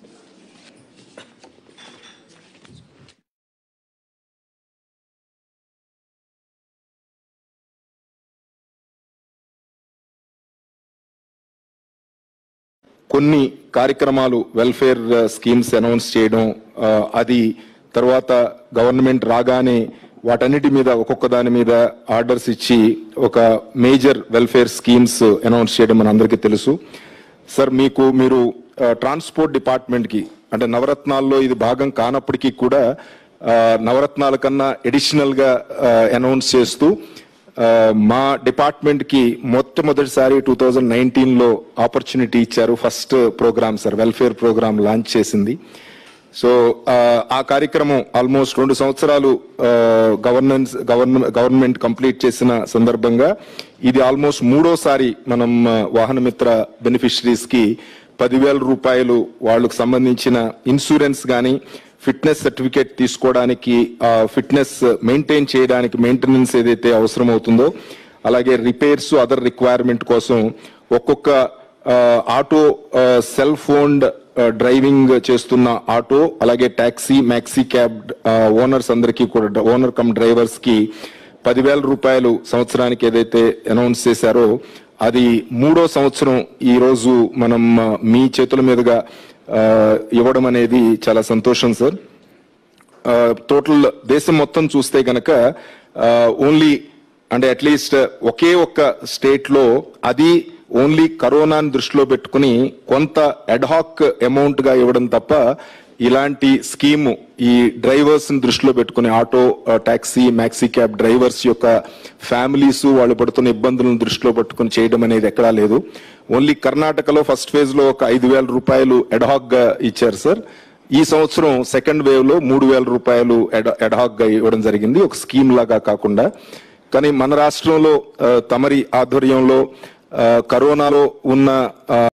కొన్ని కార్యక్రమాలు వెల్ఫేర్ స్కీమ్స్ అనౌన్స్ చేయడం ఆ, అది తర్వాత గవర్నమెంట్ రాగానే వాటన్నిటి మీద ఒక్కొక్క దాని మీద ఆర్డర్స్ ఇచ్చి ఒక మేజర్ వెల్ఫేర్ స్కీమ్స్ అనౌన్స్ చేయడం మన అందరికీ తెలుసు సార్ మీకు మీరు ట్రాన్స్పోర్ట్ డిపార్ట్మెంట్ కి అంటే నవరత్నాల్లో ఇది భాగం కానప్పటికీ కూడా ఆ, నవరత్నాల కన్నా ఎడిషనల్ గా అనౌన్స్ చేస్తూ ఆ, మా డిపార్ట్మెంట్ కి మొట్టమొదటిసారి టూ థౌజండ్ నైన్టీన్ లో ఆపర్చునిటీ ఇచ్చారు first program sir welfare program launch చేసింది సో ఆ, ఆ కార్యక్రమం ఆల్మోస్ట్ రెండు సంవత్సరాలు గవర్నెన్స్ గవర్న గవర్నమెంట్ కంప్లీట్ చేసిన సందర్భంగా ఇది ఆల్మోస్ట్ మూడోసారి మనం ఆ, వాహన మిత్ర బెనిఫిషరీస్ కి పదివేల రూపాయలు వాళ్ళకు సంబంధించిన ఇన్సూరెన్స్ కానీ ఫిట్నెస్ సర్టిఫికేట్ తీసుకోవడానికి ఫిట్నెస్ మెయింటైన్ చేయడానికి మెయింటెనెన్స్ ఏదైతే అవసరం అవుతుందో అలాగే రిపేర్స్ అదర్ రిక్వైర్మెంట్ కోసం ఒక్కొక్క ఆ, ఆటో సెల్ ఫోన్ డ్రైవింగ్ చేస్తున్న ఆటో అలాగే టాక్సీ మ్యాక్సీ క్యాబ్ ఓనర్స్ అందరికీ కూడా ఓనర్ కమ్ డ్రైవర్స్ కి పదివేల రూపాయలు సంవత్సరానికి ఏదైతే అనౌన్స్ చేశారో అది మూడో సంవత్సరం ఈ రోజు మనం ఆ, మీ చేతుల మీదుగా ఆ, ఇవ్వడం అనేది చాలా సంతోషం సార్ టోటల్ దేశం మొత్తం చూస్తే గనక ఓన్లీ అంటే అట్లీస్ట్ ఒకే ఒక్క స్టేట్ లో అది ఓన్లీ కరోనాను దృష్టిలో పెట్టుకుని కొంత అడ్హాక్ అమౌంట్ గా ఇవ్వడం తప్ప ఇలాంటి స్కీము ఈ డ్రైవర్స్ ని దృష్టిలో పెట్టుకుని auto taxi maxi cab drivers యొక్క ఫ్యామిలీస్ వాళ్ళు పడుతున్న ఇబ్బందులను దృష్టిలో పెట్టుకుని చేయడం అనేది ఎక్కడా లేదు ఓన్లీ కర్ణాటకలో ఫస్ట్ ఫేజ్ లో ఒక ఐదు వేల రూపాయలు అడ్హాక్ గా ఇచ్చారు సార్ ఈ సంవత్సరం సెకండ్ వేవ్ లో మూడు వేల రూపాయలు ఎడహాక్ గా ఇవ్వడం జరిగింది ఒక స్కీమ్ లాగా కాకుండా కానీ మన రాష్ట్రంలో ఆ, తమరి ఆధ్వర్యంలో ఆ, కరోనాలో ఉన్న ఆ,